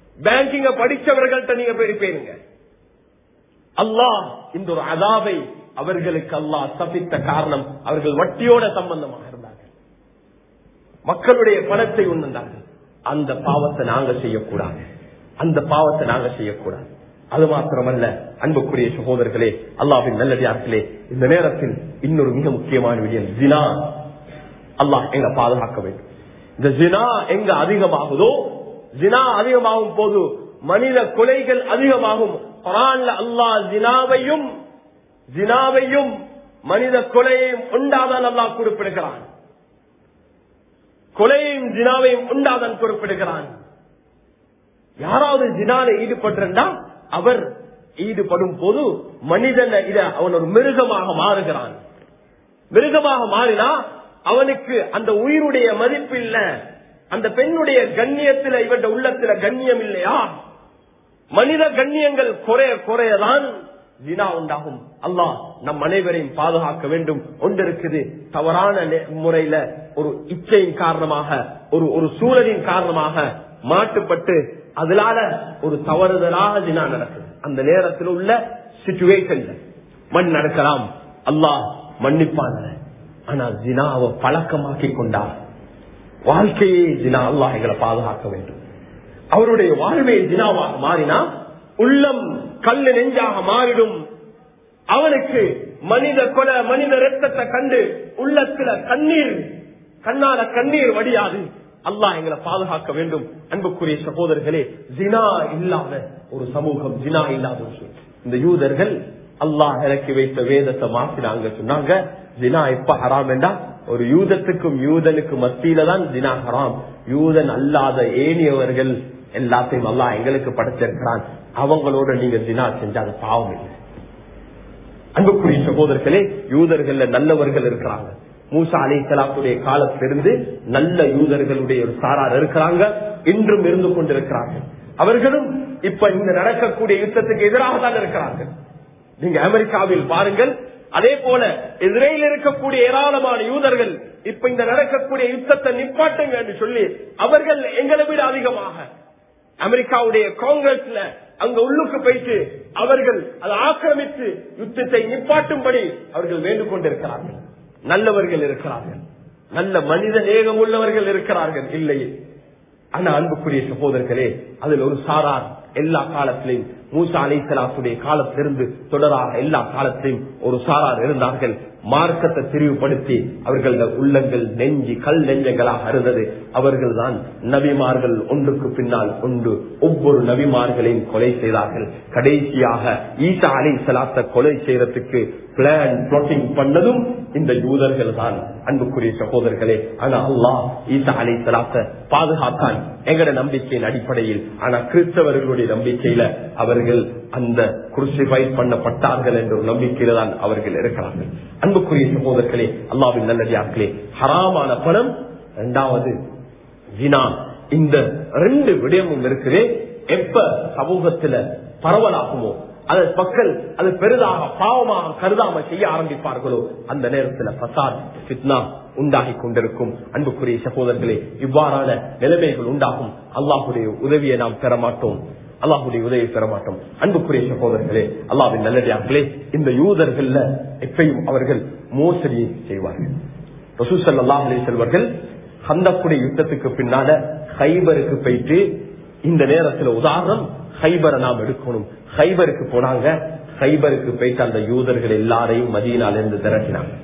பேங்கிங்க படிச்சவர்கள்ட்ட நீங்க போய் பேருங்க அல்லாஹ் இந்த ஒரு அதாவை அவர்களுக்கு அல்லாஹ் சபித்த காரணம் அவர்கள் வட்டியோட சம்பந்தமாக இருந்தார்கள் மக்களுடைய பணத்தை உணர்ந்தார்கள் அந்த பாவத்தை நாங்க செய்யக்கூடாது அந்த பாவத்தை நாங்க செய்யக்கூடாது அது மாத்திரமல்ல அன்புக்குரிய சகோதரர்களே அல்லாவின் நல்லடியார்களே இந்த நேரத்தில் இன்னொரு மிக முக்கியமான விடயம் ஜினா அல்லாஹ் எங்க பாதுகாக்க வேண்டும் இந்த ஜினா எங்க அதிகமாகுதோ ஜினா அதிகமாகும் போது மனித கொலைகள் அதிகமாகும் குரான்ல அல்லாஹ் ஜினாவையும் ஜினாவையும் மனித கொலையையும் உண்டாதான் அல்லாஹ் குறிப்பிடுகிறான் கொலையையும் ஜினாவையும் உண்டாதான் குறிப்பிடுகிறான் யாராவது ஜினால ஈடுபட்டிருந்தா அவர் ஈடுபடும் போது மனிதன் இத அவன் ஒரு மிருகமாக மாறுகிறான் மிருகமாக மாறினா அவனுக்கு அந்த உயிருடைய மதிப்பு இல்ல அந்த பெண்ணுடைய கண்ணியத்துல இவன் உள்ளத்துல கண்ணியம் இல்லையா மனித கண்ணியங்கள் குறைய குறையதான் ஜினா உண்டாகும் அல்லாஹ் நம் அனைவரையும் பாதுகாக்க வேண்டும் ஒன்று இருக்குது தவறான நெ- முறையில ஒரு இச்சையின் காரணமாக ஒரு ஒரு சூழலின் காரணமாக மாட்டுப்பட்டு அதனால ஒரு தவறுதலாக ஜினா நடக்குது அந்த நேரத்தில் உள்ள சிச்சுவேஷன் மண் நடக்கலாம் அல்லாஹ் மன்னிப்பான ஆனா ஜினாவை பழக்கமாக்கி கொண்டார் வாழ்க்கையே ஜினா அல்லாஹ் எங்களை பாதுகாக்க வேண்டும் அவருடைய வாழ்வே ஜினாவாக மாறினா உள்ளம் கல்லு நெஞ்சாக மாறிடும் அவனுக்கு மனித கொலை மனித ரத்தத்தை கண்டு உள்ளத்துல கண்ணீர் கண்ணால கண்ணீர் வடியாது அல்லாஹ் எங்களை பாதுகாக்க வேண்டும் அன்புக்குரிய சகோதரர்களே ஜினா இல்லாத ஒரு சமூகம் ஜினா இல்லாத ஒரு சூழல். இந்த யூதர்கள் அல்லாஹ் இறக்கி வைத்த வேதத்தை மாத்தினாங்க சொன்னாங்க ஜினா எப்ப ஹராம் என்றா ஒரு யூதத்துக்கும் யூதனுக்கும் மத்தியில தான் ஜினா ஹராம் யூதன் அல்லாத ஏனியவர்கள் எல்லாத்தையும் அல்லாஹ் எங்களுக்கு படைச்சிருக்கிறான் அவங்களோட நீங்க ஜினா செஞ்சா அது பாவம் இல்லை அன்புக்குரிய சகோதரர்களே யூதர்கள்ல நல்லவர்கள் இருக்கிறாங்க மூசா அலை சலாத்துடைய காலத்திலிருந்து நல்ல யூதர்களுடைய ஒரு சாரார் இருக்கிறாங்க இன்றும் இருந்து கொண்டிருக்கிறார்கள் அவர்களும் இப்ப இந்த நடக்கக்கூடிய யுத்தத்துக்கு எதிராக தான் இருக்கிறார்கள் நீங்க அமெரிக்காவில் பாருங்கள் அதே போல இஸ்ரேலில் இருக்கக்கூடிய ஏராளமான யூதர்கள் இப்ப இந்த நடக்கக்கூடிய யுத்தத்தை நிப்பாட்டுங்க என்று சொல்லி அவர்கள் எங்களை விட அதிகமாக அமெரிக்காவுடைய காங்கிரஸ்ல அங்க உள்ளுக்கு போயிட்டு அவர்கள் அதை ஆக்கிரமித்து யுத்தத்தை நிப்பாட்டும்படி அவர்கள் வேண்டுக் கொண்டிருக்கிறார்கள் நல்லவர்கள் இருக்கிறார்கள் நல்ல மனித நேகம் உள்ளவர்கள் இருக்கிறார்கள் இல்லையே ஆனா அன்புக்குரிய சகோதரர்களே அதில் ஒரு சாரார் எல்லா காலத்திலையும் மூசா அலைசலாத்துடைய காலத்திலிருந்து தொடராக எல்லா காலத்திலையும் ஒரு சாரார் இருந்தார்கள் மார்க்கத்தை திரிவுபடுத்தி அவர்கள் உள்ளங்கள் நெஞ்சி கல் நெஞ்சங்களாக இருந்தது அவர்கள் தான் நபிமார்கள் ஒன்றுக்கு பின்னால் ஒன்று ஒவ்வொரு நபிமார்களையும் கொலை செய்தார்கள் கடைசியாக ஈசா அலை சலாத்த கொலை செய்யறதுக்கு பிளான் பிளாட்டிங் பண்ணதும் இந்த யூதர்கள் தான் அன்புக்குரிய சகோதரர்களே ஆனா அல்லாஹ் ஈசா அலை சலாத்த பாதுகாத்தான் எங்கட நம்பிக்கையின் அடிப்படையில் ஆனா கிறிஸ்தவர்களுடைய நம்பிக்கையில அவர்கள் அந்த குருசிஃபை பண்ணப்பட்டார்கள் என்ற ஒரு நம்பிக்கையில தான் அவர்கள் இருக்கிறார்கள் அன்புக்குரிய சகோதரர்களே அல்லாவின் நல்லடியார்களே ஹராமான பணம் இரண்டாவது ஜினா இந்த ரெண்டு விடயமும் இருக்குது எப்ப சமூகத்துல பரவலாகுமோ அது மக்கள் அது பெரிதாக பாவமாக கருதாம செய்ய ஆரம்பிப்பார்களோ அந்த நேரத்துல பசாத் ஃபித்னா உண்டாகி கொண்டிருக்கும் அன்புக்குரிய சகோதரர்களே இவ்வாறான நிலைமைகள் உண்டாகும் அல்லாஹுடைய உதவியை நாம் பெற மாட்டோம் அல்லாஹுடைய உதவியை பெற மாட்டோம் அன்புக்குரிய சகோதரர்களே அல்லாவின் நல்லடியார்களே இந்த யூதர்கள்ல எப்பயும் அவர்கள் மோசடியை செய்வார்கள் ரசூசல்லாஹ் அலி செல்வர்கள் ஹந்தக்குடி யுத்தத்துக்கு பின்னால ஹைபருக்கு போயிட்டு இந்த நேரத்துல உதாரணம் ஹைபரை நாம் எடுக்கணும் ஹைபருக்கு போனாங்க ஹைபருக்கு போயிட்டு அந்த யூதர்கள் எல்லாரையும் மதியனால இருந்து திரட்டினாங்க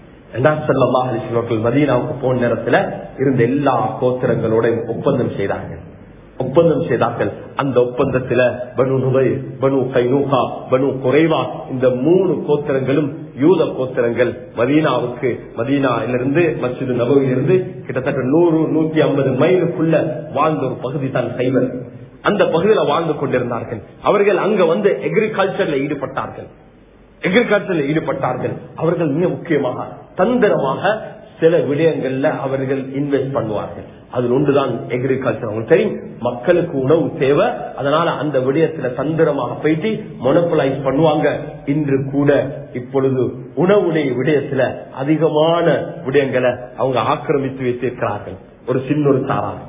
சல்லாஹ் அலிஸ்வர்கள் மதீனாவுக்கு போன நேரத்துல இருந்த எல்லா கோத்திரங்களோட ஒப்பந்தம் செய்தார்கள் ஒப்பந்தம் செய்தார்கள் அந்த ஒப்பந்தத்துல பனு நுபை பனு கைனூகா பனு குறைவா இந்த மூணு கோத்திரங்களும் யூத கோத்திரங்கள் மதீனாவுக்கு மதீனாவிலிருந்து மசிது நபவிலிருந்து கிட்டத்தட்ட நூறு நூத்தி ஐம்பது மைலுக்குள்ள வாழ்ந்த ஒரு பகுதி தான் சைவர் அந்த பகுதியில வாழ்ந்து கொண்டிருந்தார்கள் அவர்கள் அங்க வந்து எக்ரிகல்ச்சர்ல ஈடுபட்டார்கள் எக்ரிகல்ச்சர்ல ஈடுபட்டார்கள் அவர்கள் மிக முக்கியமாக தந்திரமாக சில விடயங்கள்ல அவர்கள் இன்வெஸ்ட் பண்ணுவார்கள் அதில் ஒன்றுதான் எக்ரிகல்ச்சர் அவங்களுக்கு தெரியும் மக்களுக்கு உணவு தேவை அதனால அந்த விடயத்துல தந்திரமாக போயிட்டு மொனப்பலைஸ் பண்ணுவாங்க இன்று கூட இப்பொழுது உணவுடைய விடயத்துல அதிகமான விடயங்களை அவங்க ஆக்கிரமித்து வைத்திருக்கிறார்கள் ஒரு சின்னொரு சாரார்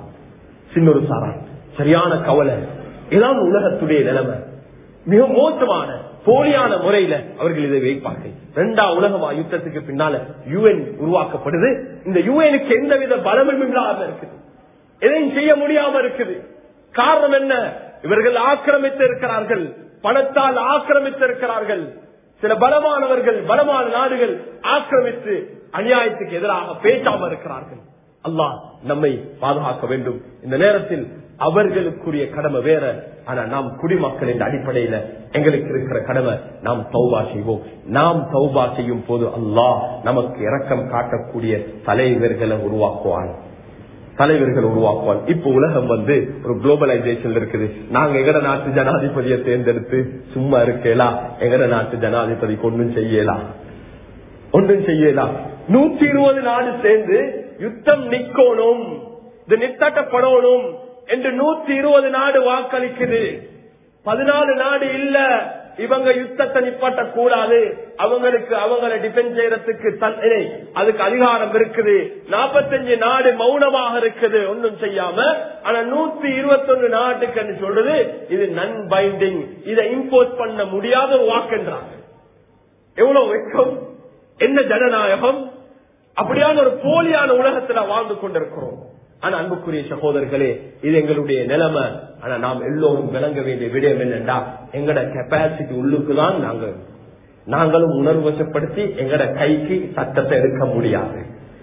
சின்னொரு சாரார் சரியான கவலை இதான் உலகத்துடைய நிலைமை மிக மோசமான போலியான முறையில அவர்கள் இதை வைப்பார்கள் இரண்டாம் உலக யுத்தத்துக்கு பின்னால யுஎன் உருவாக்கப்படுது இந்த யுஎனுக்கு எந்தவித பலமும் இல்லாம இருக்குது எதையும் செய்ய முடியாம இருக்குது காரணம் என்ன இவர்கள் ஆக்கிரமித்து இருக்கிறார்கள் பணத்தால் ஆக்கிரமித்து இருக்கிறார்கள் சில பலமானவர்கள் பலமான நாடுகள் ஆக்கிரமித்து அநியாயத்துக்கு எதிராக பேசாம இருக்கிறார்கள் அல்லாஹ் நம்மை பாதுகாக்க வேண்டும் இந்த நேரத்தில் அவர்களுக்குரிய கடமை வேற ஆனா நாம் குடிமக்கள் என்ற அடிப்படையில எங்களுக்கு இருக்கிற கடமை நாம் தௌபா செய்வோம் நாம் தௌபா செய்யும் போது அல்லாஹ் நமக்கு இரக்கம் காட்டக்கூடிய தலைவர்களை உருவாக்குவான் தலைவர்கள் உருவாக்குவான் இப்ப உலகம் வந்து ஒரு குளோபலைசேஷன் இருக்குது நாங்க எங்கட நாட்டு ஜனாதிபதியை தேர்ந்தெடுத்து சும்மா இருக்கலாம் எங்கட நாட்டு ஜனாதிபதி ஒன்றும் செய்யலாம் ஒன்றும் செய்யலாம் நூத்தி இருபது நாடு சேர்ந்து யுத்தம் நிக்கணும் இது நித்தட்டப்படணும் என்று நூத்தி இருபது நாடு வாக்களிக்குது பதினாலு நாடு இல்ல இவங்க யுத்தத்தை நிப்பாட்ட கூடாது அவங்களுக்கு அவங்களை டிஃபெண்ட் செய்யறதுக்கு தன்னை அதுக்கு அதிகாரம் இருக்குது நாற்பத்தஞ்சு நாடு மௌனமாக இருக்குது ஒன்றும் செய்யாம ஆனா நூத்தி இருபத்தொன்னு நாட்டுக்கு சொல்றது இது நன் பைண்டிங் இதை இம்போஸ் பண்ண முடியாத ஒரு வாக்குன்றாங்க எவ்வளவு வெக்கம் என்ன ஜனநாயகம் அப்படியான ஒரு போலியான உலகத்துல வாழ்ந்து கொண்டிருக்கிறோம் ஆனா அன்புக்குரிய சகோதரர்களே இது எங்களுடைய நிலைமை ஆனா நாம் எல்லோரும் விளங்க வேண்டிய விடயம் என்னண்டா எங்கட கெப்பாசிட்டி உள்ளுக்குதான் நாங்க நாங்களும் உணர்வு வசப்படுத்தி எங்கட கைக்கு சட்டத்தை எடுக்க முடியாது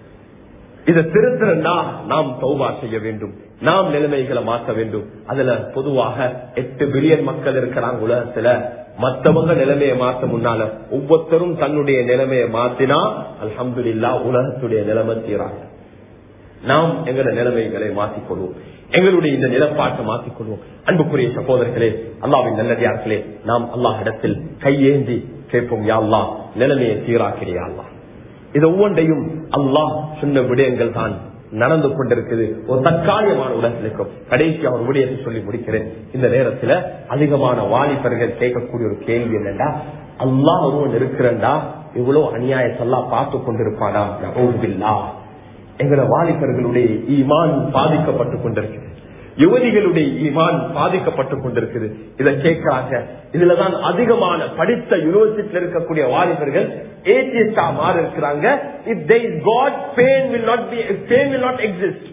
இதை திருத்திரண்டா நாம் தௌபா செய்ய வேண்டும் நாம் நிலைமைகளை மாற்ற வேண்டும் அதுல பொதுவாக எட்டு பில்லியன் மக்கள் இருக்கிறாங்க உலகத்துல மத்தவங்க நிலைமையை மாத்த முன்னால ஒவ்வொருத்தரும் தன்னுடைய நிலைமையை மாத்தினா அல்ஹம்துலில்லா உலகத்துடைய நிலைமை தீராங்க நாம் எங்களோட நிலைமைகளை மாற்றிக்கொள்வோம் எங்களுடைய இந்த நிலப்பாட்டை மாற்றிக்கொள்வோம் அன்புக்குரிய சகோதரர்களே அல்லாவின் நல்லடியார்களே நாம் அல்லாஹ் இடத்தில் கையேந்தி கேட்போம் யா அல்லாஹ் நிலைமையை சீராக்கிறியா அல்லாஹ் இது ஒவ்வொன்றையும் அல்லாஹ் சொன்ன விடயங்கள் தான் நடந்து கொண்டிருக்குது ஒரு தற்காலிகமான உலகத்திற்கும் கடைசி அவர் விடயத்தை சொல்லி முடிக்கிறேன் இந்த நேரத்துல அதிகமான வாலிபர்கள் கேட்கக்கூடிய ஒரு கேள்வி என்னண்டா அல்லாஹ் ஒருவன் இருக்கிறண்டா இவ்வளவு அநியாயத்தெல்லாம் பார்த்து கொண்டிருப்பானா நகோபில்லா எங்களோட வாலிபர்களுடைய ஈமான் பாதிக்கப்பட்டுக் கொண்டிருக்கிறது யுவதிகளுடைய ஈமான் பாதிக்கப்பட்டுக் கொண்டிருக்குது இதை கேட்கிறாங்க இதுலதான் அதிகமான படித்த யூனிவர்சிட்டியில் இருக்கக்கூடிய வாலிபர்கள் ஏத்தியஸ்டா மாறி இருக்கிறாங்க if there is God pain will not be pain will not exist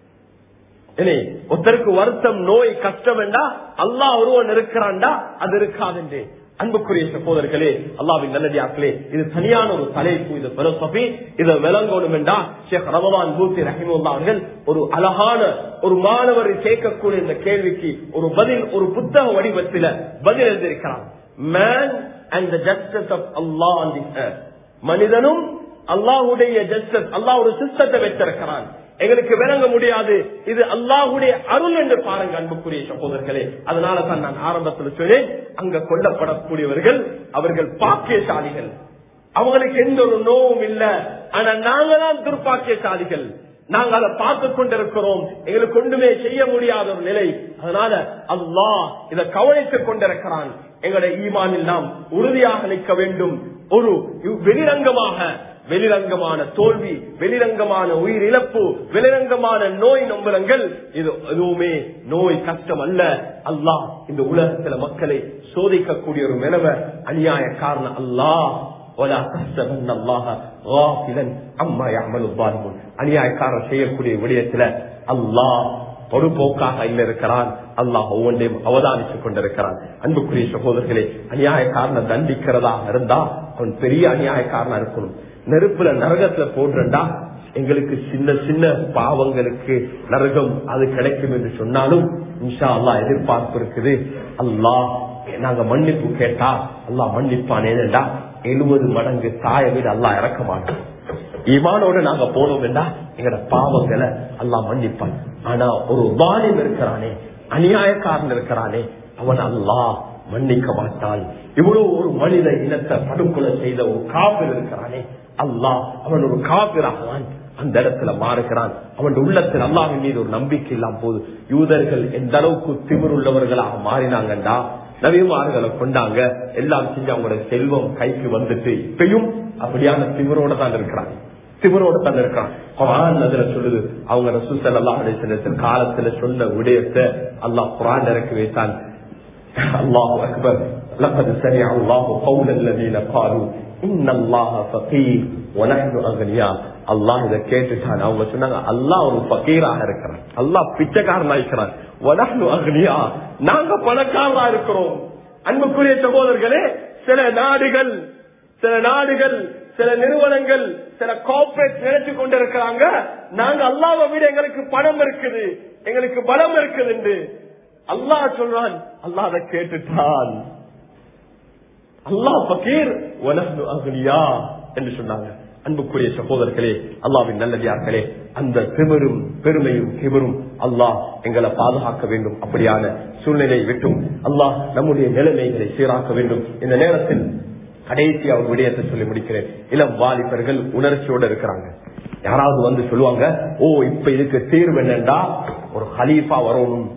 ஒருத்தருக்கு வருத்தம் நோய் கஷ்டம் என்றா அல்லா ஒருவன் இருக்கிறான்டா அது இருக்காதுன்றே அன்புக்குரிய சகோதரர்களே அல்லாவின் நல்லடியாக்களே இது தனியான ஒரு தலைப்பு இது பிலோசபி இதை விளங்கணும் என்றா ஷேக் ரமவான் பூத்தி ரஹிமுல்லா அவர்கள் ஒரு அழகான ஒரு மாணவர் கேட்கக்கூடிய இந்த கேள்விக்கு ஒரு பதில் ஒரு புத்தக வடிவத்தில் பதில் எழுதியிருக்கிறார் man and the justice of Allah on the மனிதனும் அல்லாஹுடைய ஜஸ்டிஸ் அல்லாஹ் ஒரு சிஸ்டத்தை வச்சிருக்கிறான் எங்களுக்கு விளங்க முடியாது இது அல்லாஹுடைய அருள் என்று பாருங்க அன்புக்குரிய சகோதரர்களே அதனால தான் நான் ஆரம்பத்தில் சொன்னேன் அங்க கொல்லப்படக்கூடியவர்கள் அவர்கள் பாக்கியசாலிகள் அவங்களுக்கு எந்த ஒரு நோவும் இல்ல ஆனா நாங்க தான் துர்ப்பாக்கியசாலிகள் நாங்க அதை பார்த்து கொண்டிருக்கிறோம் எங்களுக்கு ஒன்றுமே செய்ய முடியாத ஒரு நிலை அதனால அல்லாஹ் இதை கவனித்துக் கொண்டிருக்கிறான் எங்களுடைய ஈமானில் நாம் உறுதியாக நிற்க வேண்டும் ஒரு வெளிரங்கமாக வெளிரங்கமான தோல்வி வெளிரங்கமான உயிரிழப்பு வெளிரங்கமான நோய் நம்பலங்கள் இது எதுவுமே நோய் கஷ்டம் அல்ல அல்லாஹ் இந்த உலகத்துல மக்களை சோதிக்கக்கூடிய ஒரு நிலவ அநியாய காரணம் அல்லாஹ் அநியாயக்காரர் செய்யக்கூடிய விடயத்துல அல்லாஹ் பொறுப்போக்காக இல்ல இருக்கிறான் அல்லாஹ் ஒவ்வொன்றையும் அவதானித்துக் கொண்டிருக்கிறான் அன்புக்குரிய சகோதரர்களே அநியாயக்காரனை தண்டிக்கிறதாக இருந்தா அவன் பெரிய அநியாயக்காரனா இருக்கணும் நெருப்புல நரகத்துல போடுறா எங்களுக்கு சின்ன சின்ன பாவங்களுக்கு நரகம் அது கிடைக்கும் என்று சொன்னாலும் இன்ஷா அல்லா எதிர்பார்ப்பு இருக்குது அல்லாஹ் நாங்க மன்னிப்பு கேட்டா அல்லாஹ் மன்னிப்பான் ஏனென்றா எழுபது மடங்கு தாய வீடு அல்லா இறக்க மாட்டோம் ஈமானோட நாங்க போனோம் என்றா எங்கட பாவங்களை அல்லா மன்னிப்பான் ஆனா ஒரு வாலிம் இருக்கிறானே அநியாயக்காரன் இருக்கிறானே அவன் அல்லாஹ் மன்னிக்க மாட்டான் இவ்வளவு ஒரு மனித இனத்தை படுகொலை செய்த ஒரு காப்பில் இருக்கிறானே அல்லாஹ் அவன் ஒரு காப்பிராகவான் அந்த இடத்துல மாறுகிறான் அவன் உள்ளத்தில் அல்லாவின் மீது ஒரு நம்பிக்கை இல்லாம போது யூதர்கள் எந்த அளவுக்கு திமிருள்ளவர்களாக மாறினாங்கண்டா நவீமார்களை கொண்டாங்க எல்லாம் செஞ்சு அவங்களோட செல்வம் கைக்கு வந்துட்டு இப்பயும் அப்படியான திமிரோட தான் இருக்கிறாங்க திமிரோட தான் இருக்கான் குரான் அதுல சொல்லுது அவங்க ரசூசல் அல்லா அலிசனத்தின் காலத்துல சொன்ன விடயத்தை அல்லாஹ் குரான் இறக்கி வைத்தான் அல்லாஹ் அக்பர் لقد سمع الله قول الذين قالوا ان الله فقير ونحن اغنياء அல்லாஹ் இதை கேட்டுட்டான் அவங்க சொன்னாங்க அல்லாஹ் ஒரு பகீராக இருக்கிறான் அல்லாஹ் பிச்சைக்காரனா இருக்கிறான் வனஹ்னு அக்னியா நாங்க பணக்காரனா இருக்கிறோம் அன்புக்குரிய சகோதரர்களே சில நாடுகள் சில நாடுகள் சில நிறுவனங்கள் சில கார்பரேட் நினைச்சு கொண்டிருக்கிறாங்க நாங்க அல்லாவை விட எங்களுக்கு பணம் இருக்குது எங்களுக்கு பலம் இருக்குது என்று அல்லாஹ் சொல்றான் அல்லாஹ் அதை கேட்டுட்டான் அல்லாஹ் பகீர் வனஹ்னு அக்னியா என்று சொன்னாங்க அன்புக்குரிய சகோதரர்களே அல்லாவின் நல்லதியார்களே அந்த திமிரும் பெருமையும் கிபரும் அல்லாஹ் எங்களை பாதுகாக்க வேண்டும் அப்படியான சூழ்நிலை விட்டும் அல்லாஹ் நம்முடைய நிலைமைகளை சீராக்க வேண்டும் இந்த நேரத்தில் கடைசி அவர் விடயத்தை சொல்லி முடிக்கிறேன் இளம் வாலிபர்கள் உணர்ச்சியோட இருக்கிறாங்க யாராவது வந்து சொல்லுவாங்க ஓ இப்ப இதுக்கு தீர்வு என்னண்டா ஒரு ஹலீஃபா வரணும்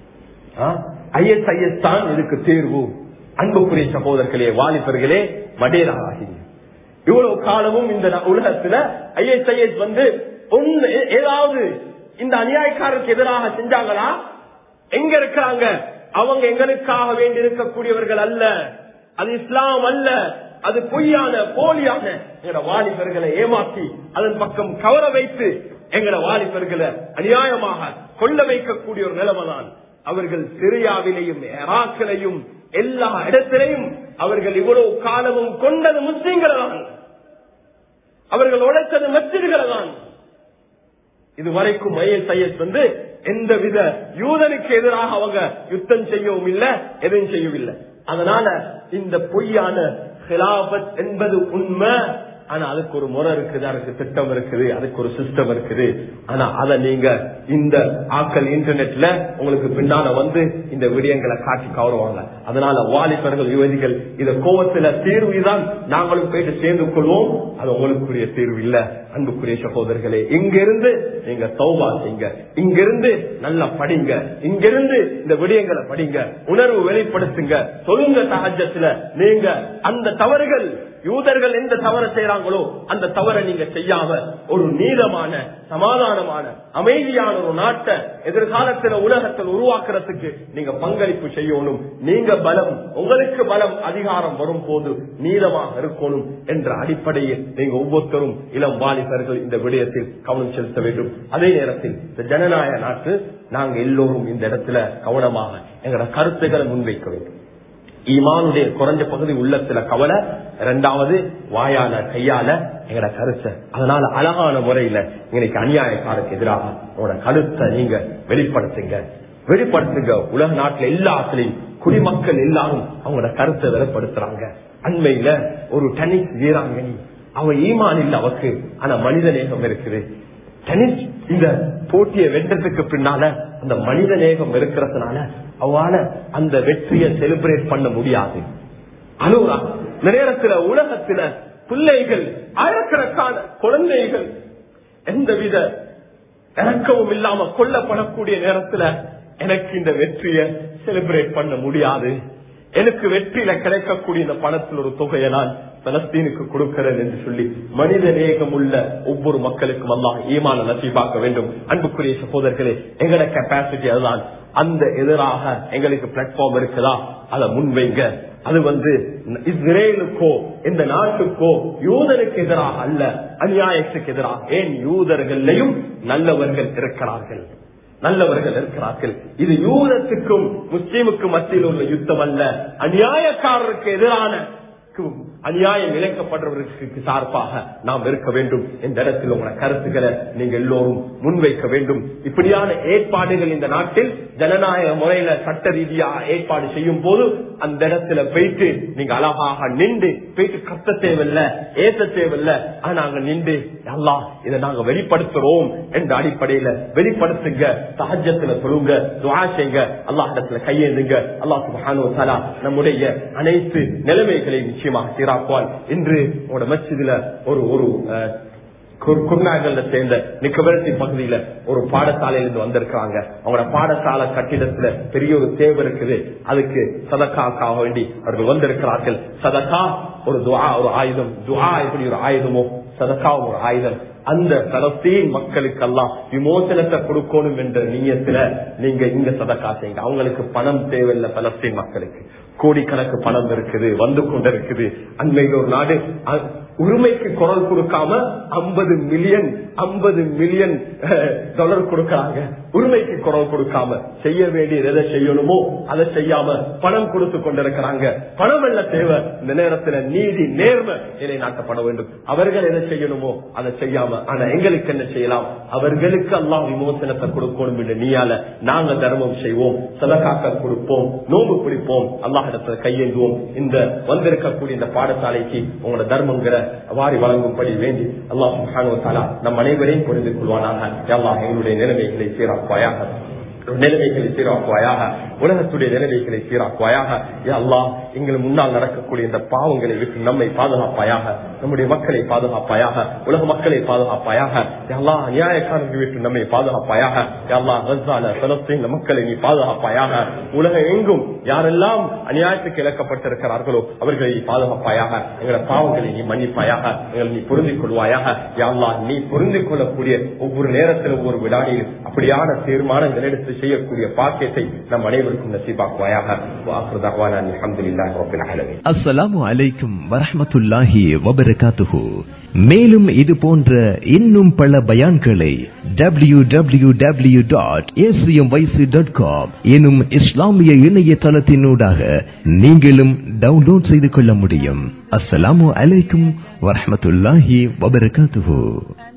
ஐஎஸ்ஐஎஸ் தான் இதுக்கு தீர்வு அன்புக்குரிய சகோதரர்களே வாலிபர்களே மடேராகிறீங்க இவ்வளவு காலமும் இந்த உலகத்துல ஐஎஸ்ஐஎஸ் வந்து ஒண்ணு ஏதாவது இந்த அநியாயக்காரருக்கு எதிராக செஞ்சாங்களா எங்க இருக்கிறாங்க அவங்க எங்களுக்காக வேண்டி இருக்கக்கூடியவர்கள் அல்ல அது இஸ்லாம் அல்ல அது பொய்யான போலியான எங்கட வாலிபர்களை ஏமாற்றி அதன் பக்கம் கவர வைத்து எங்கட வாலிபர்களை அநியாயமாக கொள்ள வைக்கக்கூடிய ஒரு நிலைமைதான் அவர்கள் சிரியாவிலையும் ஈராக்கிலையும் எல்லா இடத்திலையும் அவர்கள் இவ்வளவு காலமும் கொண்டது முஸ்லிம்களை தான் அவர்கள் உழைத்தது மஸ்ஜிதுகளை தான் இதுவரைக்கும் ஐஎஸ் ஐஎஸ் வந்து எந்தவித யூதனுக்கு எதிராக அவங்க யுத்தம் செய்யவும் இல்லை எதையும் செய்யவும் இல்லை அதனால இந்த பொய்யான ஹிலாபத் என்பது உண்மை ஆனா அதுக்கு ஒரு முறை இருக்குது அதுக்கு திட்டம் இருக்குது அதுக்கு ஒரு சிஸ்டம் இருக்குது ஆனா அத நீங்க இந்த ஆக்கள் இன்டர்நெட்ல உங்களுக்கு பின்னால வந்து இந்த விடயங்களை காட்சி கவருவாங்க அதனால வாலிபர்கள் யுவதிகள் இத கோவத்துல தீர்வு தான் நாங்களும் போயிட்டு சேர்ந்து கொள்வோம் அது உங்களுக்குரிய தீர்வு இல்ல அன்புக்குரிய சகோதரர்களே இங்கிருந்து நீங்க தௌபா செய்யுங்க இங்கிருந்து நல்லா படிங்க இங்கிருந்து இந்த விடயங்களை படிங்க உணர்வு வெளிப்படுத்துங்க சொல்லுங்க சகஜத்துல நீங்க அந்த தவறுகள் யூதர்கள் எந்த தவறை செய்யறாங்களோ அந்த தவறை நீங்க செய்யாம ஒரு நீளமான சமாதானமான அமைதியான ஒரு நாட்டை எதிர்காலத்தில் உலகத்தில் உருவாக்குறதுக்கு நீங்க பங்களிப்பு செய்யணும் நீங்க பலம் உங்களுக்கு பலம் அதிகாரம் வரும் போது நீளமாக இருக்கணும் என்ற அடிப்படையில் நீங்க ஒவ்வொருத்தரும் இளம் வாலிபர்கள் இந்த விடயத்தில் கவனம் செலுத்த வேண்டும் அதே நேரத்தில் இந்த ஜனநாயக நாட்டு நாங்க எல்லோரும் இந்த இடத்துல கவனமாக எங்களோட கருத்துக்களை முன்வைக்க வேண்டும் ஈமானுடைய குறைஞ்ச பகுதி உள்ளத்துல கவலை இரண்டாவது வாயால கையால எங்கட கருத்தை அதனால அழகான முறையில இன்னைக்கு அநியாயக்காரருக்கு எதிராக உங்களோட கருத்தை நீங்க வெளிப்படுத்துங்க வெளிப்படுத்துங்க உலக நாட்டுல எல்லாத்துலயும் குடிமக்கள் எல்லாரும் அவங்களோட கருத்தை வெளிப்படுத்துறாங்க அண்மையில ஒரு டென்னிஸ் வீராங்கனி அவ ஈமான் இல்ல அவக்கு ஆனா மனித நேகம் இருக்குது டென்னிஸ் இந்த போட்டியை வென்றதுக்கு பின்னால அந்த மனித நேகம் இருக்கிறதுனால அவளால அந்த வெற்றியை செலிப்ரேட் பண்ண முடியாது அனுரா இந்த நேரத்துல உலகத்துல பிள்ளைகள் ஆயிரக்கணக்கான குழந்தைகள் எந்தவித இறக்கவும் இல்லாம கொல்லப்படக்கூடிய நேரத்துல எனக்கு இந்த வெற்றியை செலிப்ரேட் பண்ண முடியாது எனக்கு வெற்றியில கிடைக்கக்கூடிய இந்த பணத்தில் ஒரு தொகையை நான் பலஸ்தீனுக்கு கொடுக்கிறேன் என்று சொல்லி மனித நேகம் உள்ள ஒவ்வொரு மக்களுக்கும் எல்லாம் ஈமான நசீபாக்க வேண்டும் அன்புக்குரிய சகோதரர்களே எங்கட கெப்பாசிட்டி அதுதான் அந்த எதிராக எங்களுக்கு பிளாட்ஃபார்ம் இருக்குதா அதை முன்வைங்க அது வந்து இஸ்ரேலுக்கோ இந்த நாட்டுக்கோ யூதருக்கு எதிராக அல்ல அநியாயத்துக்கு எதிராக ஏன் யூதர்களையும் நல்லவர்கள் இருக்கிறார்கள் நல்லவர்கள் இருக்கிறார்கள் இது யூதத்துக்கும் முஸ்லீமுக்கும் மத்தியில் உள்ள யுத்தம் அல்ல அநியாயக்காரருக்கு எதிரான அநியாயம் இழைக்கப்படுறவர்களுக்கு சார்பாக நாம் இருக்க வேண்டும் இந்த இடத்தில் உங்களோட கருத்துக்களை நீங்க எல்லோரும் முன்வைக்க வேண்டும் இப்படியான ஏற்பாடுகள் இந்த நாட்டில் ஜனநாயக முறையில சட்ட ரீதியாக ஏற்பாடு செய்யும் போது அந்த இடத்துல போயிட்டு நீங்க அழகாக நின்று போயிட்டு கத்த தேவையில்ல ஏத்த தேவையில்ல ஆனா அங்க நின்று அல்லா இதை நாங்க வெளிப்படுத்துறோம் என்ற அடிப்படையில வெளிப்படுத்துங்க சகஜத்துல சொல்லுங்க துவா செய்யுங்க அல்லாஹ் இடத்துல கையேந்துங்க அல்லாஹ் சுபஹானு தலா நம்முடைய அனைத்து நிலைமைகளையும் நிச்சயமாக சீராக்குவான் இன்று உங்களோட மச்சிதுல ஒரு ஒரு குர்நாகல்ல சேர்ந்த நிக்கபரத்தி பகுதியில ஒரு பாடசாலையில இருந்து வந்திருக்கிறாங்க அவங்களோட பாடசாலை கட்டிடத்துல பெரிய ஒரு தேவை இருக்குது அதுக்கு சதக்காக்காக வேண்டி அவர்கள் வந்திருக்கிறார்கள் சதக்கா ஒரு துவா ஒரு ஆயுதம் துவா எப்படி ஒரு ஆயுதமோ சதக்கா ஒரு ஆயுதம் அந்த பலஸ்தீன் மக்களுக்கெல்லாம் விமோசனத்தை கொடுக்கணும் என்ற நீயத்துல நீங்க இங்க சதக்கா செய்யுங்க அவங்களுக்கு பணம் தேவையில்லை பலஸ்தீன் மக்களுக்கு கோடிக்கணக்கு பணம் இருக்குது வந்து கொண்டிருக்குது அண்மையில் ஒரு நாடு அ- உரிமைக்கு குரல் கொடுக்காம ஐம்பது மில்லியன் ஐம்பது மில்லியன் டாலர் கொடுக்கறாங்க உரிமைக்கு குரல் கொடுக்காம செய்ய வேண்டியது எதை செய்யணுமோ அதை செய்யாம பணம் கொடுத்து கொண்டிருக்கிறாங்க பணம் அல்ல தேவை இந்த நேரத்துல நீதி நேர்மை நிலை நாட்டப்பட வேண்டும் அவர்கள் எதை செய்யணுமோ அதை செய்யாம ஆனா எங்களுக்கு என்ன செய்யலாம் அவர்களுக்கு எல்லாம் விமோசனத்தை கொடுக்கணும் என்று நீயால நாங்க தர்மம் செய்வோம் சதகாக்கள் கொடுப்போம் நோம்பு பிடிப்போம் அல்லாஹிடத்துல கையேந்துவோம் இந்த வந்திருக்கக்கூடிய இந்த பாடசாலைக்கு உங்களோட தர்மங்கிற வாரி வழங்கும்படி வேண்டி அல்லாஹ் சுப்ஹானஹு வ தஆலா நம் அனைவரையும் புரிந்து கொள்வானாக யா அல்லாஹ் எங்களுடைய நிலைமைகளை சீராக்குவாயாக நிலைமைகளை சீராக்குவாயாக உலகத்துடைய நிலைமைகளை சீராக்குவாயாக யா அல்லாஹ் எங்கள் முன்னால் நடக்கக்கூடிய இந்த பாவங்களை விட்டு நம்மை பாதுகாப்பாயாக நம்முடைய மக்களை பாதுகாப்பாயாக உலக மக்களை பாதுகாப்பாயாக யா அல்லாஹ் அநியாயக்காரர்கள் விட்டு நம்மை பாதுகாப்பாயாக யா அல்லாஹ் கஸ்ஸால பலஸ்தீன் மக்களை நீ பாதுகாப்பாயாக உலகம் எங்கும் யாரெல்லாம் அநியாயத்துக்கு இழக்கப்பட்டிருக்கிறார்களோ அவர்களை நீ பாதுகாப்பாயாக எங்களை பாவங்களை நீ மன்னிப்பாயாக எங்களை நீ புரிந்து கொள்வாயாக யா அல்லாஹ் நீ புரிந்து கொள்ளக்கூடிய ஒவ்வொரு நேரத்திலும் ஒவ்வொரு விடாடியில் அப்படியான தீர்மானங்கள் எடுத்து செய்யக்கூடிய பாக்கியத்தை நம் அனைவருக்கும் நசீபாக்குவாயாக வாக்குறு தகவான அல்ஹம்துலில்லாஹி ரப்பில் ஆலமீன் அஸ்ஸலாமு அலைக்கும் வரஹ்மத்துல்லாஹி வபரகாத்துஹு மேலும் இது போன்ற இன்னும் பல பயான்களை W W W dot dot com எனும் இஸ்லாமிய இணையதளத்தினூடாக நீங்களும் டவுன்லோட் செய்து கொள்ள முடியும் அஸ்ஸலாமு அலைக்கும் வரஹ்மத்துல்லாஹி வபரகாத்துஹு